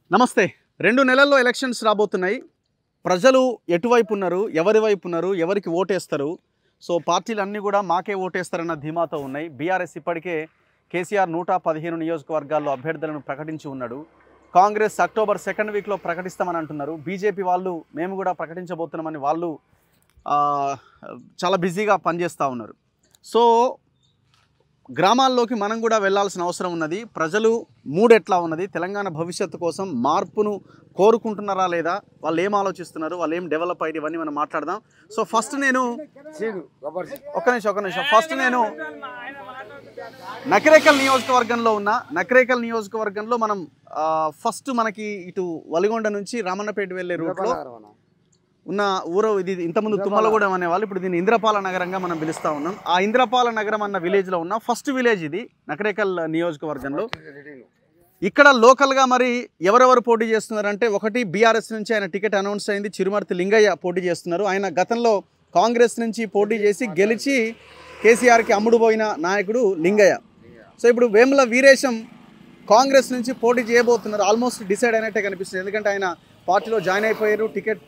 నమస్తే రెండు నెలల్లో ఎలక్షన్స్ రాబోతున్నాయి ప్రజలు ఎటువైపు ఉన్నారు ఎవరి వైపు ఉన్నారు ఎవరికి ఓటేస్తారు సో పార్టీలు అన్నీ కూడా మాకే ఓటేస్తారన్న ధీమాతో ఉన్నాయి బీఆర్ఎస్ ఇప్పటికే కేసీఆర్ నూట పదిహేను నియోజకవర్గాల్లో అభ్యర్థులను ప్రకటించి ఉన్నాడు కాంగ్రెస్ అక్టోబర్ సెకండ్ వీక్లో ప్రకటిస్తామని అంటున్నారు బీజేపీ వాళ్ళు మేము కూడా ప్రకటించబోతున్నామని వాళ్ళు ఆ, చాలా బిజీగా పనిచేస్తూ ఉన్నారు సో గ్రామాల్లోకి మనం కూడా వెళ్ళాల్సిన అవసరం ఉన్నది ప్రజలు మూడు ఎట్లా ఉన్నది తెలంగాణ భవిష్యత్తు కోసం మార్పును కోరుకుంటున్నారా లేదా వాళ్ళు ఏం ఆలోచిస్తున్నారు వాళ్ళు ఏం డెవలప్ అయ్యి ఇవన్నీ మనం మాట్లాడదాం సో ఫస్ట్ నేను ఒక్క నిమిషం ఒక్క నిమిషం ఫస్ట్ నేను నకరేకల్ నియోజకవర్గంలో ఉన్న నకరేకల్ నియోజకవర్గంలో మనం ఆ, ఫస్ట్ మనకి ఇటు వలిగొండ నుంచి రామన్నపేట వెళ్ళే రూట్లో ఉన్న ఊరు ఇది ఇంతకుముందు తుమ్మలగూడెం అనేవాళ్ళు ఇప్పుడు దీన్ని ఇంద్రపాల నగరంగా మనం పిలుస్తా ఉన్నాం ఆ ఇంద్రపాల నగరం అన్న విలేజ్లో ఉన్న ఫస్ట్ విలేజ్ ఇది నకరేకల్ నియోజకవర్గంలో ఇక్కడ లోకల్గా మరి ఎవరెవరు పోటీ చేస్తున్నారంటే ఒకటి బీఆర్ఎస్ నుంచి ఆయన టికెట్ అనౌన్స్ అయింది చిరుమర్తి లింగయ్య పోటీ చేస్తున్నారు ఆయన గతంలో కాంగ్రెస్ నుంచి పోటీ చేసి గెలిచి కేసీఆర్కి అమ్ముడుపోయిన నాయకుడు లింగయ్య సో ఇప్పుడు వేముల వీరేశం కాంగ్రెస్ నుంచి పోటీ చేయబోతున్నారు ఆల్మోస్ట్ డిసైడ్ అయినట్టే కనిపిస్తుంది ఎందుకంటే ఆయన పార్టీలో జాయిన్ అయిపోయారు టికెట్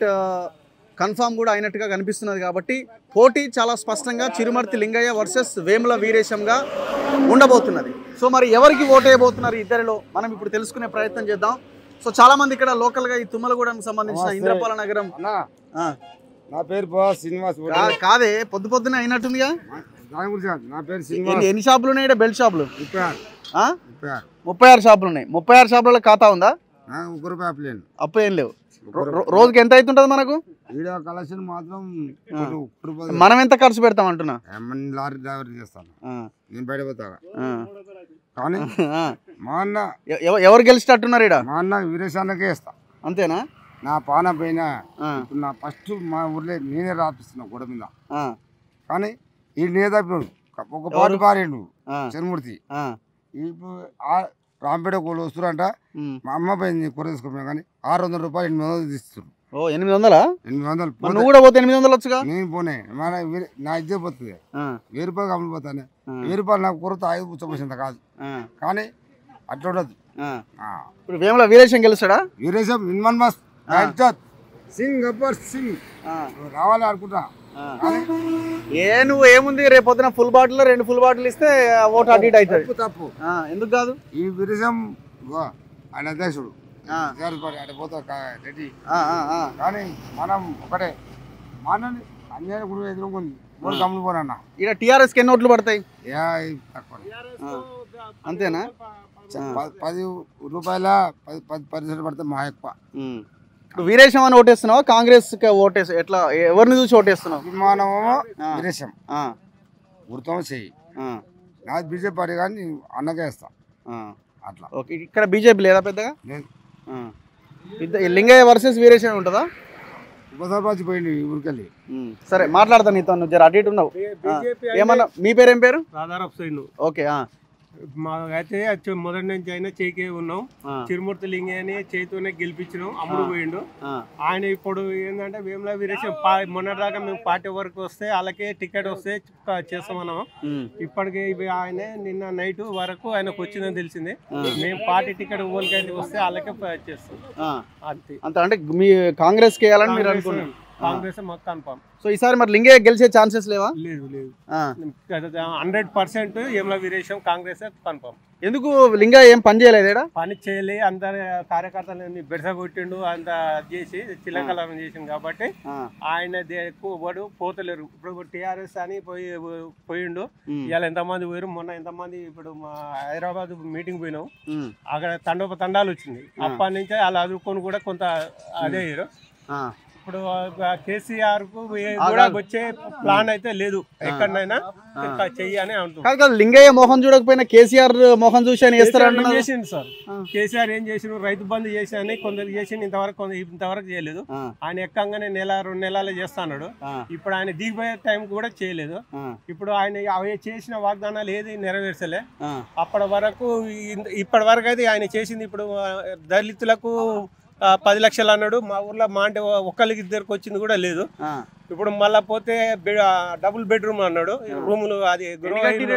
కన్ఫామ్ కూడా అయినట్టుగా కనిపిస్తున్నది కాబట్టి పోటీ చాలా స్పష్టంగా చిరుమర్తి లింగయ్య వర్సెస్ వేముల వీరేశంగా ఉండబోతున్నది సో మరి ఎవరికి ఓటు వేయబోతున్నారు ఇద్దరిలో మనం ఇప్పుడు తెలుసుకునే ప్రయత్నం చేద్దాం సో చాలా మంది ఇక్కడ లోకల్గా ఈ తుమ్మలగూడెం సంబంధించిన నమస్తే. ఇంద్రపాల నగరం అన్నా ఆ, నా పేరు బా శ్రీనివాస్ కా- కాదే పొద్దు పొద్దునే అయినట్టుందిగా దాని గురించి కాదు. నా పేరు ఎన్ని శ్రీనివాస్ ఎన్ని షాపులు ఉన్నాయి ఈడ? బెల్ట్ షాపులు ముప్పై ఆరు ఆ? ముప్పై ఆరు ముప్పై ఆరు షాపులు ఉన్నాయి ముప్పై ఆరు షాపులలో ఖాతా ఉందా ఆ, ఒక రూపాయి ఆపలేను అప్పు ఏం లేవు రో- రో- రోజుకి ఎంత అవుతుంటుంది మనకు వీడియో కలెక్షన్ మాత్రం ఆ. ఒక రూపాయి మనం ఎంత ఖర్చు పెడతాం అంటున్నా ఏమన్నా లారీ డ్రైవర్ చేస్తాను ఆ, నేను బయట పోతా ఆ, కానీ ఆ. మా అన్న ఎ- ఎవ- ఎవరు గెలిచేటట్టున్నారు ఇక్కడ మా అన్న వీరేశాన్నకే ఇస్తా అంతేనా నా పాన పైన ఆ, ఇప్పుడు నా ఫస్ట్ మా ఊర్లో నేనే రాపిస్తున్నా గొడవ మీద ఆ, కానీ ఈ నేనే తప్పినాడు ఒక పాటు పారేండు ఆ, చంద్రమూర్తి ఆ, ఇప్పుడు ఆ రాంపేట కోళ్ళు వస్తురంట ఉమ్. మా అమ్మ పైన కూర తీసుకున్నాం కానీ ఆరు వందల రూపాయలు ఎనిమిది వందలు తీస్తున్నారు ఓ ఎనిమిది వందలా ఎనిమిది వందలు మరి పోతే నువ్వు కూడా పోతే ఎనిమిది వందలు వచ్చుగా నేను పోనే మన వీరే- నా ఇద్దరు పోతుంది ఆ, వెయ్యి రూపాయలు అమ్ముడిపోతానే ఆ, వెయ్యి రూపాయలు నాకు కూరతో ఐదు పుచ్చపోసింది కాదు ఆ, కానీ అట్లా ఉండదు ఆ. ఆ. ఇప్పుడు వేముల వీరేశం గెలుస్తాడా వీరేశం ఇన్మన్ మస్ రాజ్జత్ సింగ్ గబ్బర్ సింగ్ ఆ, నువ్వు రావాలి అనుకుంటా ఆ. కానీ ఏ నువ్వు ఏముంది రేపు పొద్దున ఫుల్ బాటిల్ రెండు ఫుల్ బాటిల్ ఇస్తే ఆ ఓటు అటు ఇటు అవుతుంది తప్పు తప్పు ఆ, ఎందుకు కాదు ఈ వీరేశం ఇగో, ఆయన అధ్యక్షుడు ఆ, జారిపడి అటు పోతా కా- రెడ్డి ఆ, ఆ, ఆ. కానీ మనం ఒకటే మనని అన్యాయం కూడా ఎదుర్కొంది మూడు గమ్ములు పోనన్నా ఇక్కడ టీఆర్ఎస్కి ఎన్ని ఓట్లు పడతాయి ఏ తక్కువ ఆ, అంతేనా ఆ. ప- పది రూపాయల పది పది పర్సెంట్ పడితే మా ఎక్కువ ఉమ్. ఇప్పుడు వీరేశం అని ఓటేస్తున్నావా కాంగ్రెస్ ఓటేసి ఎట్లా ఎవరిని చూసి ఓటేస్తున్నావు అభిమానము ఆ. విదేశం ఆ, గుర్తం చెయ్యి ఆ, నాది బీజేపీ పార్టీ కానీ నేను అన్నకే ఇస్తా ఆ. అట్లా ఓకే ఇక్కడ బీజేపీ లేదా పెద్దగా నేను ఆ. ఇద్ద- ఈ లింగయ్య వర్సెస్ వీరేశం ఉంటుందా ఉపసర్పంచ్ పోయింది ఈ ఊరికెళ్ళి ఉమ్. సరే మాట్లాడతా నీతో నువ్వు జర అటు ఇటు ఉన్నావు ఆ. ఏమన్నా మీ పేరు ఏం పేరు రాధారావు సైన్ ఓకే ఆ, మాకైతే వచ్చి- మొదటి నుంచి అయినా చేయికే ఉన్నాం ఆ, చిరుమూర్తి లింగని చేతితోనే గెలిపించినాం అమ్ముడు పోయిండు ఆ, ఆయన ఇప్పుడు ఏంటంటే వేముల వీరేశం పా మొన్నటిదాకా మేము పార్టీ వరకు వస్తే వాళ్ళకే టికెట్ వస్తే చ- చేస్తామన్నాం ఉమ్. ఇప్పటికి ఇవి ఆయన నిన్న నైట్ వరకు ఆయనకు వచ్చిందని తెలిసింది మేము పార్టీ టికెట్ ఓలికైతే వస్తే వాళ్ళకే ప- చేస్తాం ఆ. అంతే అంత అంటే మీ కాంగ్రెస్కి వేయాలని మీరు అనుకున్నారు కాంగ్రెస్ మాకు కన్ఫామ్ సో ఈసారి మరి లింగయ్య గెలిచే ఛాన్సెస్ లేవా లేదు లేదు ఆ. Hundred percent Vemula Veeresham Congress confirm ఎందుకు లింగయ్య ఏం పని చేయలేదు ఈడ? పని చేయలే అందరు కార్యకర్తలని బెడస కొట్టిండు అంత చేసి చిల్లకలం చేసిండు కాబట్టి ఆ, ఆయన దే- ఎక్కువ వాడు పోతలేరు ఇప్పుడు టీఆర్ఎస్ అని పోయి పోయిండు ఉమ్, ఇవాళ ఎంతమంది పోయారు మొన్న ఎంతమంది ఇప్పుడు మా హైదరాబాద్ మీటింగ్ పోయినాం ఉమ్, అక్కడ తండోప తండాలు వచ్చింది అప్పటి నుంచి వాళ్ళు అదుకొని కూడా కొంత అదే అయ్యారు ఆ, ఇప్పుడు కేసీఆర్ కు కూడా వచ్చే ప్లాన్ అయితే లేదు ఎక్కడైనా ఇంకా చెయ్యి అని అంటున్నారు కాదు కాదు లింగయ్య మోహన్ చూడకపోయినా కేసీఆర్ మోహన్ చూసి ఆయన వేస్తారు కేసీఆర్ ఏం అంటున్నారు చేసిండు సార్ ఆ. కేసీఆర్ ఏం చేసిండు రైతు బంధు చేసి అని కొందరు చేసిండు ఇంతవరకు కొందరు ఇంతవరకు చేయలేదు ఆ, ఆయన ఎక్కంగానే నెల రెండు నెలలు చేస్తాడు ఆ, ఇప్పుడు ఆయన దిగిపోయే టైం కూడా చేయలేదు ఆ, ఇప్పుడు ఆయన అవి చేసిన వాగ్దానాలు ఏది నెరవేర్చలే ఆ, అప్పటి వరకు ఇన్- ఇప్పటి వరకు అయితే ఆయన చేసింది ఇప్పుడు ఆ, దళితులకు ఆ, పది లక్షలు అన్నాడు మా ఊర్లో మా అంటే ఒక్కరికి ఇద్దరికి వచ్చింది కూడా లేదు ఆ. ఇప్పుడు మళ్ళా పోతే బె- ఆ, డబుల్ బెడ్రూమ్ అన్నాడు రూములు అది గృహ కట్టిండు ఈడ?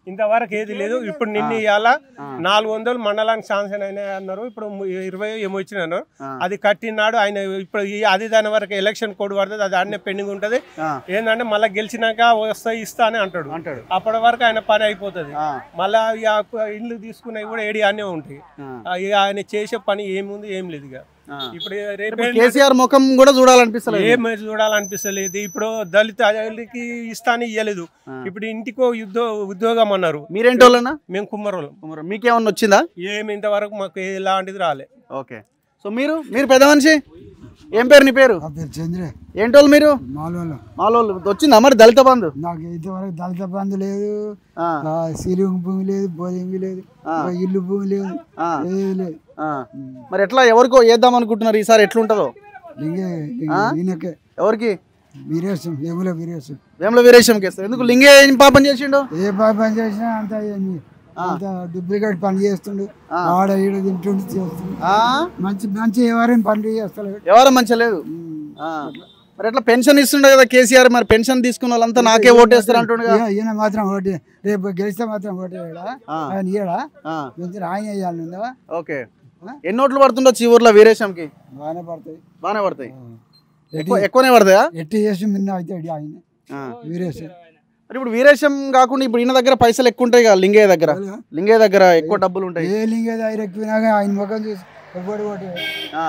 ఇంతవరకు ఏది లేదు ఇప్పుడు నిన్న ఇవాళ నాలుగు వందలు మండలానికి శాంక్షన్ అయినాయి అన్నారు ఇప్పుడు ము- ఇరవై ఏమో వచ్చినాయి అన్నారు ఆ. అది కట్టినాడు ఆయన ఇప్పుడు ఈ అది దాని వరకు ఎలక్షన్ కోడ్ పడుతుంది అది అన్నీ పెండింగ్ ఉంటుంది ఆ, ఏంటంటే మళ్ళీ గెలిచినాక వస్తా ఇస్తా అని అంటాడు అంటాడు అప్పటి వరకు ఆయన పని అయిపోతుంది ఆ, మళ్ళా ఇక ఇల్లు తీసుకున్నవి కూడా ఏడి అనే ఉంటాయి ఆ, ఆ, ఇక ఆయన చేసే పని ఏముంది ఏం లేదు ఇక ఆ. ఇప్పుడు రేపు ఇప్పుడు కేసీఆర్ ముఖం కూడా చూడాలనిపిస్తలేదు ఏం చూడాలనిపిస్తలేదు ఇప్పుడు దళిత వాళ్ళకి ఇస్తాని ఇవ్వలేదు ఆ. ఇప్పుడు ఇంటికో యుద్ధ ఉద్యోగం అన్నారు మీరేంటి వాళ్ళనా మేము కుమ్మరోళ్ళం మరి మీకేమన్నా వచ్చిందా ఏమి ఇంతవరకు మాకు ఎలాంటిది రాలే ఓకే సో మీరు మీరు పెద్ద మనిషి ఏం పేరు నీ పేరు నా పేరు చంద్రే ఏంటోళ్ళు మీరు మాలోళ్ళు మాలోళ్ళు వచ్చిందా మరి దళిత బంధు నాకు ఇంతవరకు దళిత బంధు లేదు ఆ, ఆ, సీలింగ్ భూమి లేదు బోధింగ్ లేదు ఆ. ఒక ఇల్లు భూమి లేదు ఆ, ఏది లేదు ఆ. మరి ఎట్లా ఎవరికో వేద్దాం అనుకుంటున్నారు ఈసారి ఎట్లుంటుందో లింగే ఆ? ఈయనకే ఎవరికి వీరేశం ఏముల వీరేశం వేముల వీరేశంకి వేస్తారు ఎందుకు లింగే ఏం పాపం చేసిండు ఏ పని పని చేసినా అంత ఏమి అంత డూప్లికేట్ పని చేస్తుండు ఆడ ఈడ తింటుండు చేస్తుండు ఆ? మంచి మంచి ఎవరైనా పనులు చేస్తలేడు ఎవరు మంచి లేదు ఆ. మరి ఎట్లా పెన్షన్ ఇస్తుండే కదా కేసీఆర్ మరి పెన్షన్ తీసుకున్న వాళ్ళంతా నాకే ఓటేస్తారు అంటుండే కదా ఈయన- ఈయన మాత్రం ఓటే రేపు గెలిస్తే మాత్రం ఓటేయడా ఆ. ఆయన ఇయ్యడా ఆ, మంచి ఆయన వేయాలి ఉందా ఓకే ఎన్ని ఓట్లు పడుతుండొచ్చు ఈ ఊర్లో వీరేశంకి బాగానే పడతాయి బాగానే పడతాయి ఆ. ఎక్కువ ఎక్కువనే పడతాయా ఎట్టి చేసి మిన్న అయితే ఆయన ఆ. వీరేశం మరి ఇప్పుడు వీరేశం కాకుండా ఇప్పుడు ఈయన దగ్గర పైసలు ఎక్కువ ఉంటాయి కదా లింగయ్య దగ్గర లింగయ్య దగ్గర ఎక్కువ డబ్బులు ఉంటాయి ఏ లింగ ఆయన ఎక్కినాక ఆయన ముఖం చూసి ఎవ్వడు ఓటు ఆ,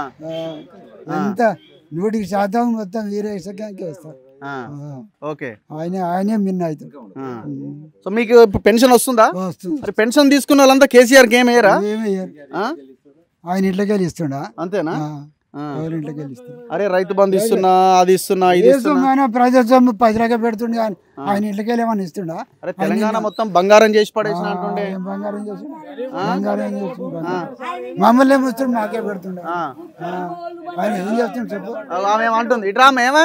ఎంత నూటికి శాతం మొత్తం వీరేశకే ఇస్తారు ఆ, ఆ. ఓకే ఆయన ఆయనే మిన్న అవుతాడు ఆ. సో మీకు ఇప్పుడు పెన్షన్ వస్తుందా వస్తుంది మరి పెన్షన్ తీసుకున్న వాళ్ళంతా కేసీఆర్కి ఏం వేయరా ఏమీ ఇయ్యరు. ఆ? ఆయన ఇంట్లోకి వెళ్ళి ఇస్తుండా అంతేనా ఆ. ఆ. ఎవరి ఇంట్లోకి వెళ్ళి ఇస్తుండా అరే రైతు బంధు ఇస్తున్నా అది ఇస్తున్నా ఇది ఇస్తున్నా ఆయన ప్రజాస్వామ్యం పది రకాల పెడుతుండే ఆయన ఆయన ఇంట్లోకి వెళ్ళి ఏమన్నా ఇస్తుండా అరే తెలంగాణ మొత్తం బంగారం చేసి పడేసిన అంటుండే ఏం బంగారం చేస్తుండా బంగారం ఏం చేస్తుండా మమ్మల్ని ఏమి ఇస్తుండే మాకే పెడుతుండా ఆ. ఆ. ఆయన ఏం చేస్తుండు చెప్పు ఆమె ఏమంటుంది ఇట్రా అమ్మ, ఏమా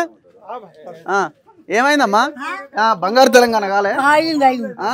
ఆ, ఏమైందమ్మా ఆ, బంగారు తెలంగాణ కాలే అయింది అయింది ఆ?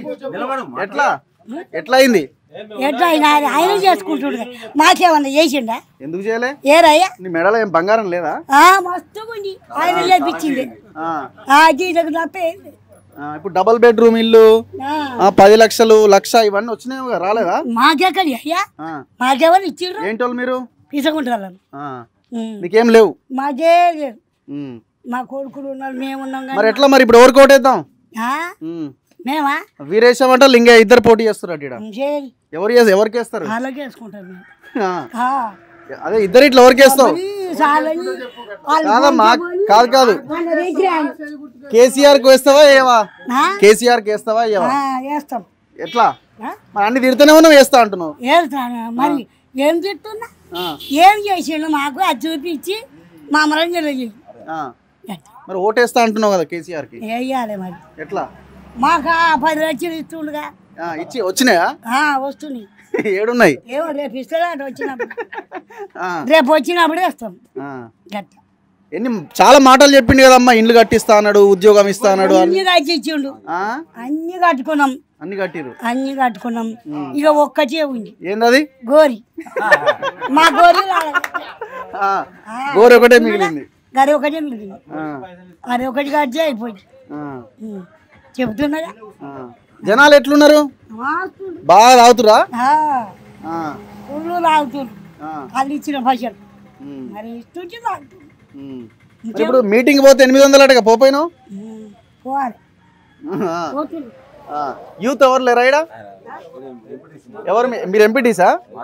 ఎట్లా ఎట్లా అయింది ఎట్లా ఆయన ఆయన చేసుకుంటుండే మాకేమన్నా చేసిండా ఎందుకు చేయలే ఏరయ్యా నీ మెడలో ఏం బంగారం లేదా ఆ, మస్తుగా ఉంది ఆయన లేపించింది ఆ, ఆ జీతకు తప్ప ఏం లేదు. ఆ, ఇప్పుడు డబుల్ బెడ్రూమ్ ఇల్లు ఆ, ఆ, పది లక్షలు లక్ష ఇవన్నీ వచ్చినాయి కదా, రాలేదా మాకెక్కడి అయ్యా ఆ, మాకెవరు ఇచ్చిండ్రు ఏంటి వాళ్ళు మీరు తీసుకుంటారు ఆ, నీకేం లేవు మాకే లేదు ఉమ్. మా కొడుకులు ఉన్నారు మేము ఉన్నాం మరి కానీ ఎట్లా మరి ఇప్పుడు ఎవరికి ఓటేద్దాం ఆ, ఉమ్. మేమా వీరేశం అంటే లింగ ఇద్దరు పోటీ చేస్తారు అటు ఈడ. చేయాలి ఎవరు చేస్తారు ఎవరికి వేస్తారు అలాగే వేసుకుంటాం మేము ఆ, ఆ, అదే ఇద్దరు ఇట్లా ఎవరికి వేస్తావు ఈ సాలని వాళ్ళు కాదమ్మా కాదు కాదు వాళ్ళ దగ్గర కేసీఆర్ కి వేస్తావా ఏవా ఆ, కేసీఆర్ కి వేస్తావా ఏవా ఆ, వేస్తాం ఎట్లా ఆ? మరి అన్ని తిడుతూనే ఉన్నావు వేస్తా అంటున్నావు వేస్తాను మరి ఏం చెప్తున్నా ఆ, ఏం చేసిండు మాకు అది చూపించి మా మరంజలు ఆ. మరి ఓటేస్తా అంటున్నావు కదా కేసీఆర్ కి వేయాలి మరి ఎట్లా మాకు ఆ పది లక్షలు ఇస్తుండగా ఆ, ఇచ్చి వచ్చినాయా ఆ, వస్తున్నాయి ఏడున్నాయి ఏమో రేపు ఇస్తాడా అటు వచ్చినప్పుడు ఆ, రేపు వచ్చినప్పుడు వేస్తాం ఆ. గట్ట ఎన్ని చాలా మాటలు చెప్పిండు కదమ్మా ఇండ్లు కట్టిస్తా అన్నాడు ఉద్యోగం ఇస్తా అన్నాడు అని అన్ని కట్టించిండు ఆ? అన్ని కట్టుకున్నాం అన్ని కట్టిరు అన్ని కట్టుకున్నాం ఇక ఒక్కటే ఉంది ఏందది గోరి మా గోరి రాలేదు. ఆ, గోరు ఒకటే మిగిలింది గది ఒకటే మిగిలింది ఆ, అది ఒకటి కట్టే అయిపోయింది ఆ, ఉం. చెప్తున్నదా ఆ. జనాలు ఎట్లున్నారు మాస్తుండు. బాగా తాగుతురా ఆ, ఆ, పుల్లు తాగుతుండు ఆ, వాళ్ళు ఇచ్చిన పైసలు ఉమ్, మరి ఇస్తుంటే తాగుతుండు ఉమ్. మరి ఇప్పుడు మీటింగ్ పోతే ఎనిమిది వందలు అటగా పోపోయినావు ఉం. పోవాలి ఆ, పోతుండు ఆ. యూత్ ఎవరు లేరా ఈడ? ఎవరు మీ- మీరు ఎంపీటీసా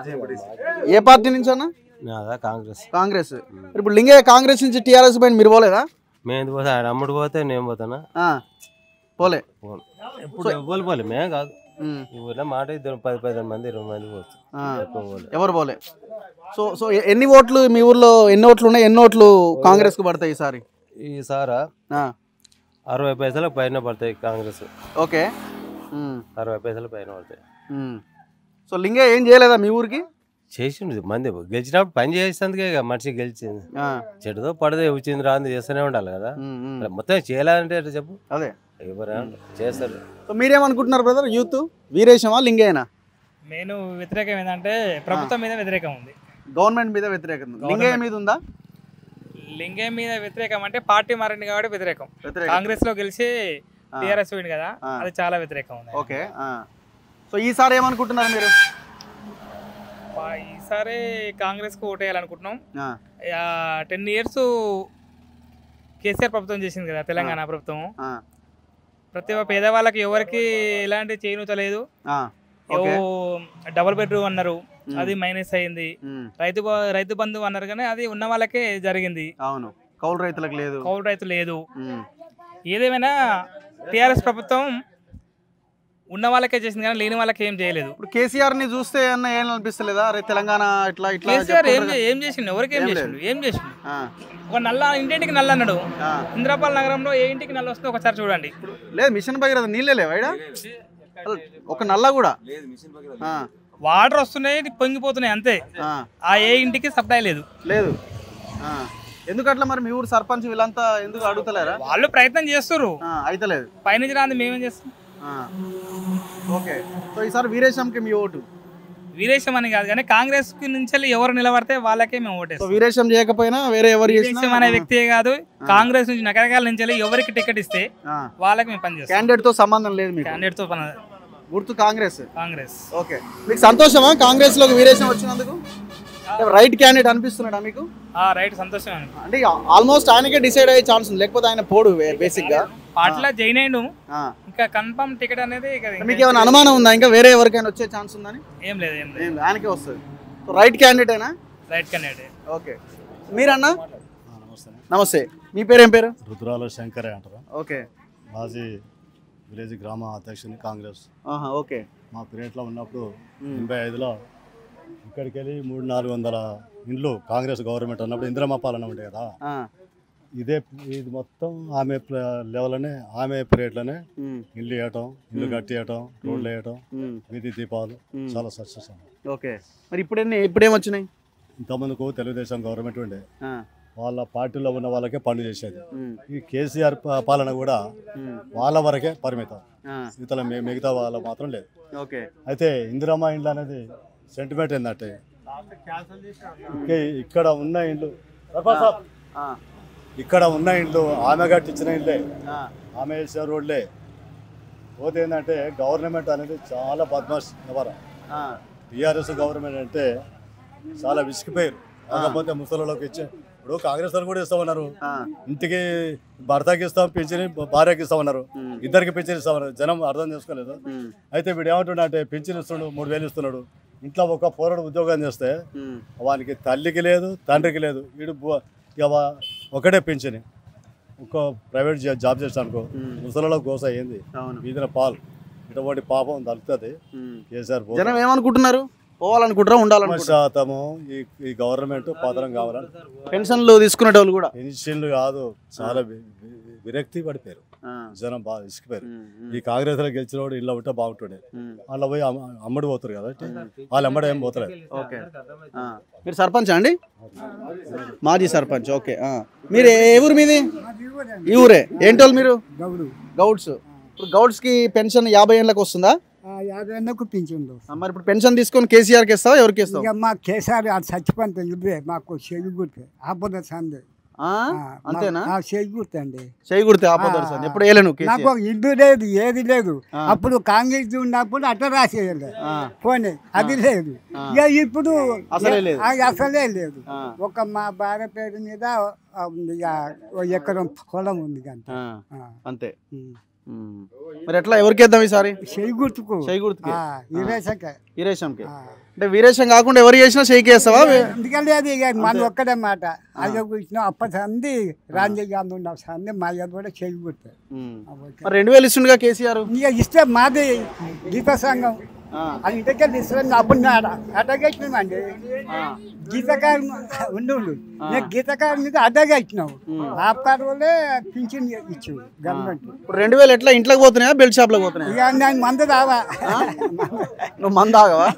ఏ పార్టీ నుంచి అన్న నాదా కాంగ్రెస్ కాంగ్రెస్ మరి ఇప్పుడు లింగయ్య కాంగ్రెస్ నుంచి టీఆర్ఎస్ పైన మీరు పోలేదా మేము ఎందుకు పోతే ఆయన అమ్ముడు పోతే నేను పోతానా ఆ, పోలే పోను. ఇప్పుడు ఎవ్వరు పోలే మేము కాదు ఉమ్, ఈ ఊర్లో మాట ఇద్దరు పది పదిహేను మంది ఇరవై మంది పోవచ్చు ఆ. ఎక్కువ పోలే ఎవరు పోలే సో సో ఎ- ఎన్ని ఓట్లు మీ ఊర్లో ఎన్ని ఓట్లు ఉన్నాయి ఎన్ని ఓట్లు కాంగ్రెస్ కు పడతాయి ఈసారి ఈసారి ఆ, అరవై పైసలకు పైన పడతాయి కాంగ్రెస్ ఓకే ఉమ్, అరవై పైసలు పైన పడతాయి ఉమ్. సో లింగయ్య ఏం చేయలేదా మీ ఊరికి చేసిండు మంది గెలిచినప్పుడు పని చేసేందుకే ఇక మనిషి గెలిచింది ఆ, చెడుతో పడదే వచ్చింది రాంది చేస్తూనే ఉండాలి కదా ఉమ్, ఉమ్. మరి మొత్తం చేయాలంటే ఎట్లా చెప్పు అదే ఎవరు చేస్తారు సో మీరేమనుకుంటున్నారు బ్రదర్ యూత్ వీరేశమా లింగయ్యనా నేను వ్యతిరేకం ఏంటంటే ప్రభుత్వం మీద వ్యతిరేకం ఉంది గవర్నమెంట్ మీద వ్యతిరేకం లింగయ్య మీద ఉందా లింగం మీద వ్యతిరేకం అంటే పార్టీ మారింది కాబట్టి వ్యతిరేకం వ్యతిరేకం కాంగ్రెస్ లో గెలిచి ఆ. టీఆర్ఎస్ పోయింది కదా ఆ. అది చాలా వ్యతిరేకం ఉంది ఓకే ఆ. సో ఈసారి ఏమనుకుంటున్నారు మీరు పా- ఈసారి కాంగ్రెస్ కు ఓటేయాలనుకుంటున్నాం ఆ, టెన్ ఇయర్స్ కేసీఆర్ ప్రభుత్వం చేసింది కదా తెలంగాణ ప్రభుత్వం ఆ, ప్రతి ఒక్క పేదవాళ్ళకి ఎవరికి ఎలాంటి చేయనుతలేదు ఆ, ఓకే డబుల్ బెడ్రూమ్ అన్నారు ఉమ్, అది మైనస్ అయింది ఉమ్, రైతు బ- రైతు బంధు అన్నారు కానీ అది ఉన్న వాళ్ళకే జరిగింది అవును కౌలు రైతులకు లేదు కౌలు రైతు లేదు ఉమ్, ఏదేమైనా టీఆర్ఎస్ ప్రభుత్వం ఉన్న వాళ్ళకే చేసింది కానీ లేని వాళ్ళకి ఏం చేయలేదు ఇప్పుడు కేసీఆర్ ని చూస్తే అన్న ఏం అనిపిస్తలేదా అరే తెలంగాణ ఇట్లా ఇట్లా కేసీఆర్ ఏం చెప్పుకుంటారు చే- ఏం చేసిండు ఎవరికి ఏం ఏం చేసిండు ఏం చేసిండు కదా. ఆ, ఒక నల్ల ఇంటింటికి నల్ల అన్నాడు ఆ. ఇంద్రాపాల్ నగరంలో ఏ ఇంటికి నల్ల వస్తుందో ఒకసారి చూడండి లేదు మిషన్ భగీరథ నీళ్ళే లేవా ఈడ? ఒక నల్ల కూడా ఆ, వాటర్ వస్తున్నాయి పొంగిపోతున్నాయి అంతే ఆ, ఆ ఏ ఇంటికి సప్లై లేదు లేదు ఆ. ఎందుకు అట్లా మరి మీ ఊరు సర్పంచ్ వీళ్ళంతా ఎందుకు అడుగుతలేరా వాళ్ళు ప్రయత్నం చేస్తున్నారు ఆ, అయితలేదు పైనుంచి రాంది మేమేం చేస్తాం ఆ. ఓకే సో ఈసారి వీరేశంకి మీ ఓటు వీరేశం అని కాదు కానీ కాంగ్రెస్ కి నుంచి ఎవరు నిలబడితే వాళ్ళకే మేము సో ఓటేస్తాం వీరేశం చేయకపోయినా వేరే ఎవరు చేసినా వీరేశం అనే వ్యక్తియే కాదు కాంగ్రెస్ నుంచి నకరకాల నుంచి ఎవరికి టికెట్ ఇస్తే వాళ్ళకి మేము పనిచేస్తాం క్యాండిడేట్ తో సంబంధం లేదు మీకు క్యాండిడేట్ తో పని గుర్తు కాంగ్రెస్ కాంగ్రెస్ ఓకే మీకు సంతోషమా కాంగ్రెస్ లోకి వీరేశం వచ్చినందుకు రైట్ క్యాండిడేట్ అనిపిస్తున్నాడా మీకు ఆ రైట్ సంతోషం అని అంటే ఆల్మోస్ట్ ఆయనకే డిసైడ్ అయ్యే ఛాన్స్ ఉంది లేకపోతే ఆయన పోడు బేసిక్ గా పార్టీలో జాయిన్ అయ్యిండు ఆ. ఇంకా కన్ఫర్మ్ టికెట్ అనేది ఇక ఇంకా మీకు ఏమైనా అనుమానం ఉందా ఇంకా వేరే ఎవరికైనా వచ్చే ఛాన్స్ ఉందని ఏం లేదు ఏం లేదు ఏం లేదు, ఆయనకే వస్తుంది సో రైట్ క్యాండిడేటేనా రైట్ క్యాండిడేట్ ఓకే మీరన్నా నమస్తే నమస్తే మీ పేరు ఏం పేరు రుద్రాల శంకరే అంటారు ఓకే మాజీ విలేజ్ గ్రామ అధ్యక్షుని కాంగ్రెస్ ఆహా ఓకే మా పీరియడ్లో ఉన్నప్పుడు మ్మ్. ఎనభై ఐదులో ఇక్కడికి వెళ్ళి మూడు నాలుగు వందల ఇండ్లు కాంగ్రెస్ గవర్నమెంట్ ఉన్నప్పుడు ఇందిరమ్మ పాలన ఉండే కదా ఆ, ఇదే ఇది మొత్తం ఆమె ప్ర- లెవెల్లోనే ఆమె పీరియడ్లోనే ఉమ్, ఇల్లు వేయటం ఇల్లు కట్టియటం రోడ్లు వేయటం ఉమ్, వీధి దీపాలు ఉమ్. చాలా సక్సెస్ అయింది ఓకే మరి ఇప్పుడు ఎన్ని ఇప్పుడేం వచ్చినాయి ఇంతమందికి తెలుగుదేశం గవర్నమెంట్ ఉండే ఆ, వాళ్ళ పార్టీలో ఉన్న వాళ్ళకే పనులు చేసేది ఉమ్, ఈ కేసీఆర్ ప- పాలన కూడా ఉమ్, వాళ్ళ వరకే పరిమితం ఆ, ఇతర మి- మిగతా వాళ్ళ మాత్రం లేదు ఓకే అయితే ఇందిరమ్మ ఇండ్లు అనేది సెంటిమెంట్ ఏంటంటే ఇక్క- ఇక్కడ ఉన్న ఇండ్లు ఆ, ఇక్కడ ఉన్న ఇండ్లు ఆమె కట్టించిన ఇండ్లే ఆ, ఆమె వేసిన రోడ్లే పోతే ఏంటంటే గవర్నమెంట్ అనేది చాలా బద్మాష్ వ్యవహారం ఆ, టీఆర్ఎస్ గవర్నమెంట్ అంటే చాలా విసిగిపోయారు కాకపోతే ముసలిలోకి ఇచ్చే ఇప్పుడు కాంగ్రెస్ వాళ్ళు కూడా ఇస్తామన్నారు ఆ, ఇంటికి భర్తకి ఇస్తాం పింఛని భార్యకి ఇస్తామన్నారు ఉమ్, ఇద్దరికి పింఛన్ ఇస్తామన్నారు జనం అర్థం చేసుకోలేదు ఉమ్, అయితే వీడు ఏమంటున్నా అంటే పింఛన్ ఇస్తున్నాడు మూడు వేలు ఇస్తున్నాడు ఇంట్లో ఒక పోరాడు ఉద్యోగం చేస్తే ఉమ్, వానికి తల్లికి లేదు తండ్రికి లేదు వీడు బు- ఇక వా- ఒకటే పింఛని ఒక ప్రైవేట్ జా- జాబ్ చేస్తానుకో ఉమ్, ముసలలో గోస అయ్యింది అవును వీధిన పాలు ఇటువంటి పాపం తగ్గుతుంది ఉమ్. కేసీఆర్ పో- జనం ఏమనుకుంటున్నారు పోవాలనుకుంటారా ఎక్కువ ఉండాలనుకుంటారా శాతము ఈ ఈ గవర్నమెంట్ పతనం కావాలని పెన్షన్లు తీసుకునేటోళ్ళు కూడా పెన్షన్లు కాదు చాలా వి- వి- విరక్తి పడిపోయారు ఆ, జనం బాగా ఇసుకుపోయారు ఉమ్, ఉమ్, ఈ కాంగ్రెస్ లో గెలిచిన వాడు ఇల్లు ఉంటే బాగుంటుండే ఉమ్, వాళ్ళ పోయి అమ్మ- అమ్మడి పోతారు కాబట్టి వాళ్ళు అమ్మడి ఏం పోతలేదు ఓకే ఆ, మీరు సర్పంచ్ అండి మాజీ సర్పంచ్ ఓకే ఆ. మీరు ఏ ఏ ఊరు మీది ఈ ఊరే ఏంటోళ్ళు మీరు గౌడు గౌడ్స్ ఇప్పుడు గౌడ్స్ కి పెన్షన్ యాభై ఏళ్ళకి వస్తుందా యాభై ఎన్నకు పింఛన్లు ఆ, మరి ఇప్పుడు పెన్షన్ తీసుకొని కేసీఆర్కి ఇస్తావా ఎవరికి ఇస్తావు ఇక మా కేసీఆర్ అది చచ్చిపోతే ఇవ్వే మాకు చెయ్యి గుర్తు ఆపద సంది ఆ? అంతేనా చెయ్యి గుర్తు అండి చేయి గుర్తే ఆపదర్ సార్ ఎప్పుడు వేయలేను నాకు కేసీఆర్ ఒక ఇల్లు లేదు ఏది లేదు ఆ. అప్పుడు కాంగ్రెస్ ఉన్నప్పుడు అట్ట రాసేయాలి ఆ, పోనీ అది లేదు ఆ. ఇక ఇప్పుడు అసలే లేదు. ఆ, అసలే లేదు ఆ, ఒక మా భార్య పేరు మీద ఆ, ఇక ఓ ఎకరం పొలం ఉంది అంతే ఆ, ఆ. అంతే ఉమ్. ఉమ్. మరి ఎట్లా ఎవరికి ఇద్దాం ఈసారి చెయ్యి గుర్తుకు చేయి గుర్తుకి ఆ, ఇవేసక వీరేశంకి ఆ. అంటే వీరేశం కాకుండా ఎవరు చేసినా చేయికి వేస్తావా ఎందుకంటే అది ఇక మన ఒక్కడే మాట అది కూర్చున్నాం అప్ప సంది రాంజీ గాంధీ ఉన్న సంది మా ఇద్దరు కూడా చెయ్యి గుర్తు ఉమ్. ఆ, ఓకే. మరి రెండు వేలు ఇస్తుండగా కేసీఆర్ ఇక ఇస్తే మాది గీత సంఘం ఆ, అది ఇంటికెళ్ళి ఇస్తాను అప్పుడు అడ్డగా ఇచ్చినామండి ఆ, గీతకారు ఉండి ఉండు నేను గీతకారు మీద అడ్డగా ఇచ్చినావు ఆ వాళ్ళే పింఛన్ ఇచ్చు గవర్నమెంట్ ఇప్పుడు రెండు వేలు ఎట్లా ఇంట్లోకి పోతున్నాయా బెల్ట్ షాప్లోకి పోతున్నాయా ఇక నేను మందు రావా నువ్వు మంద ఆగవా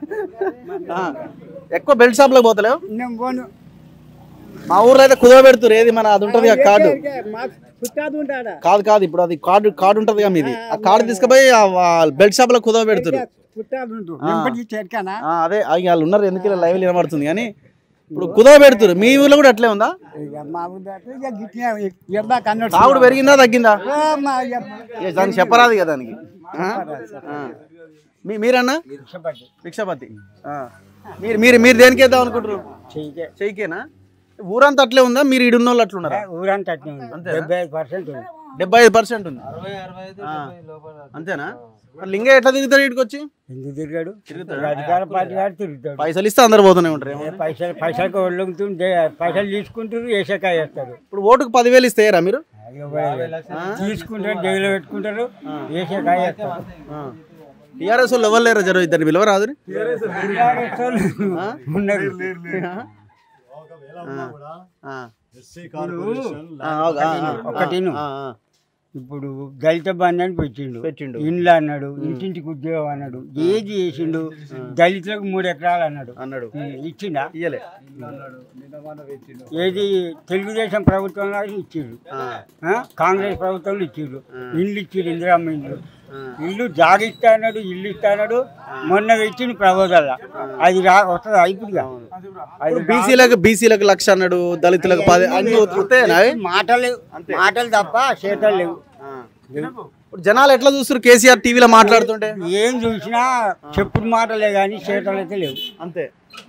ఆ, ఎక్కువ బెల్ట్ షాప్లోకి పోతలేవు నేను పోను మా ఊర్లో అయితే కుదవ పెడుతురు ఏది మన అది ఉంటుంది కదా కార్డు మా చుట్టాదు ఉంటాడా కాదు కాదు ఇప్పుడు అది కార్డు కార్డు ఉంటుంది కదా మీది ఆ కార్డు తీసుకుపోయి ఆ బెల్ట్ షాప్ లో కుదవ పెడుతురు చుట్టాదు ఉండు ఆ. వెంపటి చేరికానా ఆ, అదే ఆ, వాళ్ళు ఉన్నారు ఎందుకు లైవ్ వినబడుతుంది కానీ ఇప్పుడు కుదవ పెడుతురు మీ ఊర్లో కూడా అట్లే ఉందా ఇక మా ఊళ్ళో అయితే ఇక గిట్లే ఎబ్బా కన్నట్టు తాగుడు పెరిగిందా తగ్గిందా ఆ, మా ఇక ఏ, దానికి చెప్పరాదు కదా దానికి ఆ? ఆ. మీ మీరన్నా భిక్షపతి ఆ. మీరు మీరు మీరు దేనికి వేద్దాం అనుకుంటారు చెయ్యికే. చెయ్యికేనా ఊరంతా అట్లే ఉందా మీరు ఈడున్న వాళ్ళు అట్లున్నారా ఊరంతా అట్నే ఉంది డెబ్బై ఐదు పర్సెంట్ ఉంది డెబ్బై ఐదు పర్సెంట్ ఉంది ఆ. అంతేనా మరి లింగ ఎట్లా తిరుగుతాడు ఇటుకు వచ్చి ఎందుకు తిరిగాడు అధికార పార్టీ గారు తిరుగుతాడు పైసలు ఇస్తే అందరు పోతూనే ఉంటారు ఏమో. ఏ పైసలు పైసలకు ఒళ్ళుతుంటే పైసలు తీసుకుంటారు వేసేకాయ వేస్తారు ఇప్పుడు ఓటుకు పదివేలు ఇస్తేరా మీరు తీసుకుంటారు జైలు పెట్టుకుంటారు వేసేకాయ వేస్తారు టీఆర్ఎస్ వాళ్ళు ఎవరు లేరా జరుగు ఇద్దరు విలువరాదు ఉన్నారు ఒకటి ఇప్పుడు దళిత బంధు అని పెట్టిండు పెట్టిండు. ఇండ్లు అన్నాడు ఇంటింటికి ఉద్యోగం అన్నాడు ఏది చేసిండు దళితులకు మూడు ఎకరాలు అన్నాడు అన్నాడు ఉం, ఇచ్చిండా ఇయ్యలే ఏది తెలుగుదేశం ప్రభుత్వంలో ఇచ్చిండు ఆ? కాంగ్రెస్ ప్రభుత్వంలో ఇచ్చిండు ఇల్లు ఇచ్చిండు ఇందిరమ్మ ఇల్లు ఇల్లు జాగ ఇస్తా అన్నాడు ఇల్లు ఇస్తా అన్నాడు మొన్న ఇచ్చిండు ప్రభుత్వాల అది రా వస్తుంది అయిపోయిందిగా అది బీసీలకు బీసీలకు లక్ష అన్నాడు దళితులకు పది అన్ని ఉత్తేనా అవి? మాటలు మాటలు తప్ప చేతలు లేవు ఇప్పుడు జనాలు ఎట్లా చూస్తారు కేసీఆర్ టీవీలో మాట్లాడుతుంటే ఏం చూసినా చెప్పుడు మాటలే కానీ చేతలు అయితే లేవు అంతే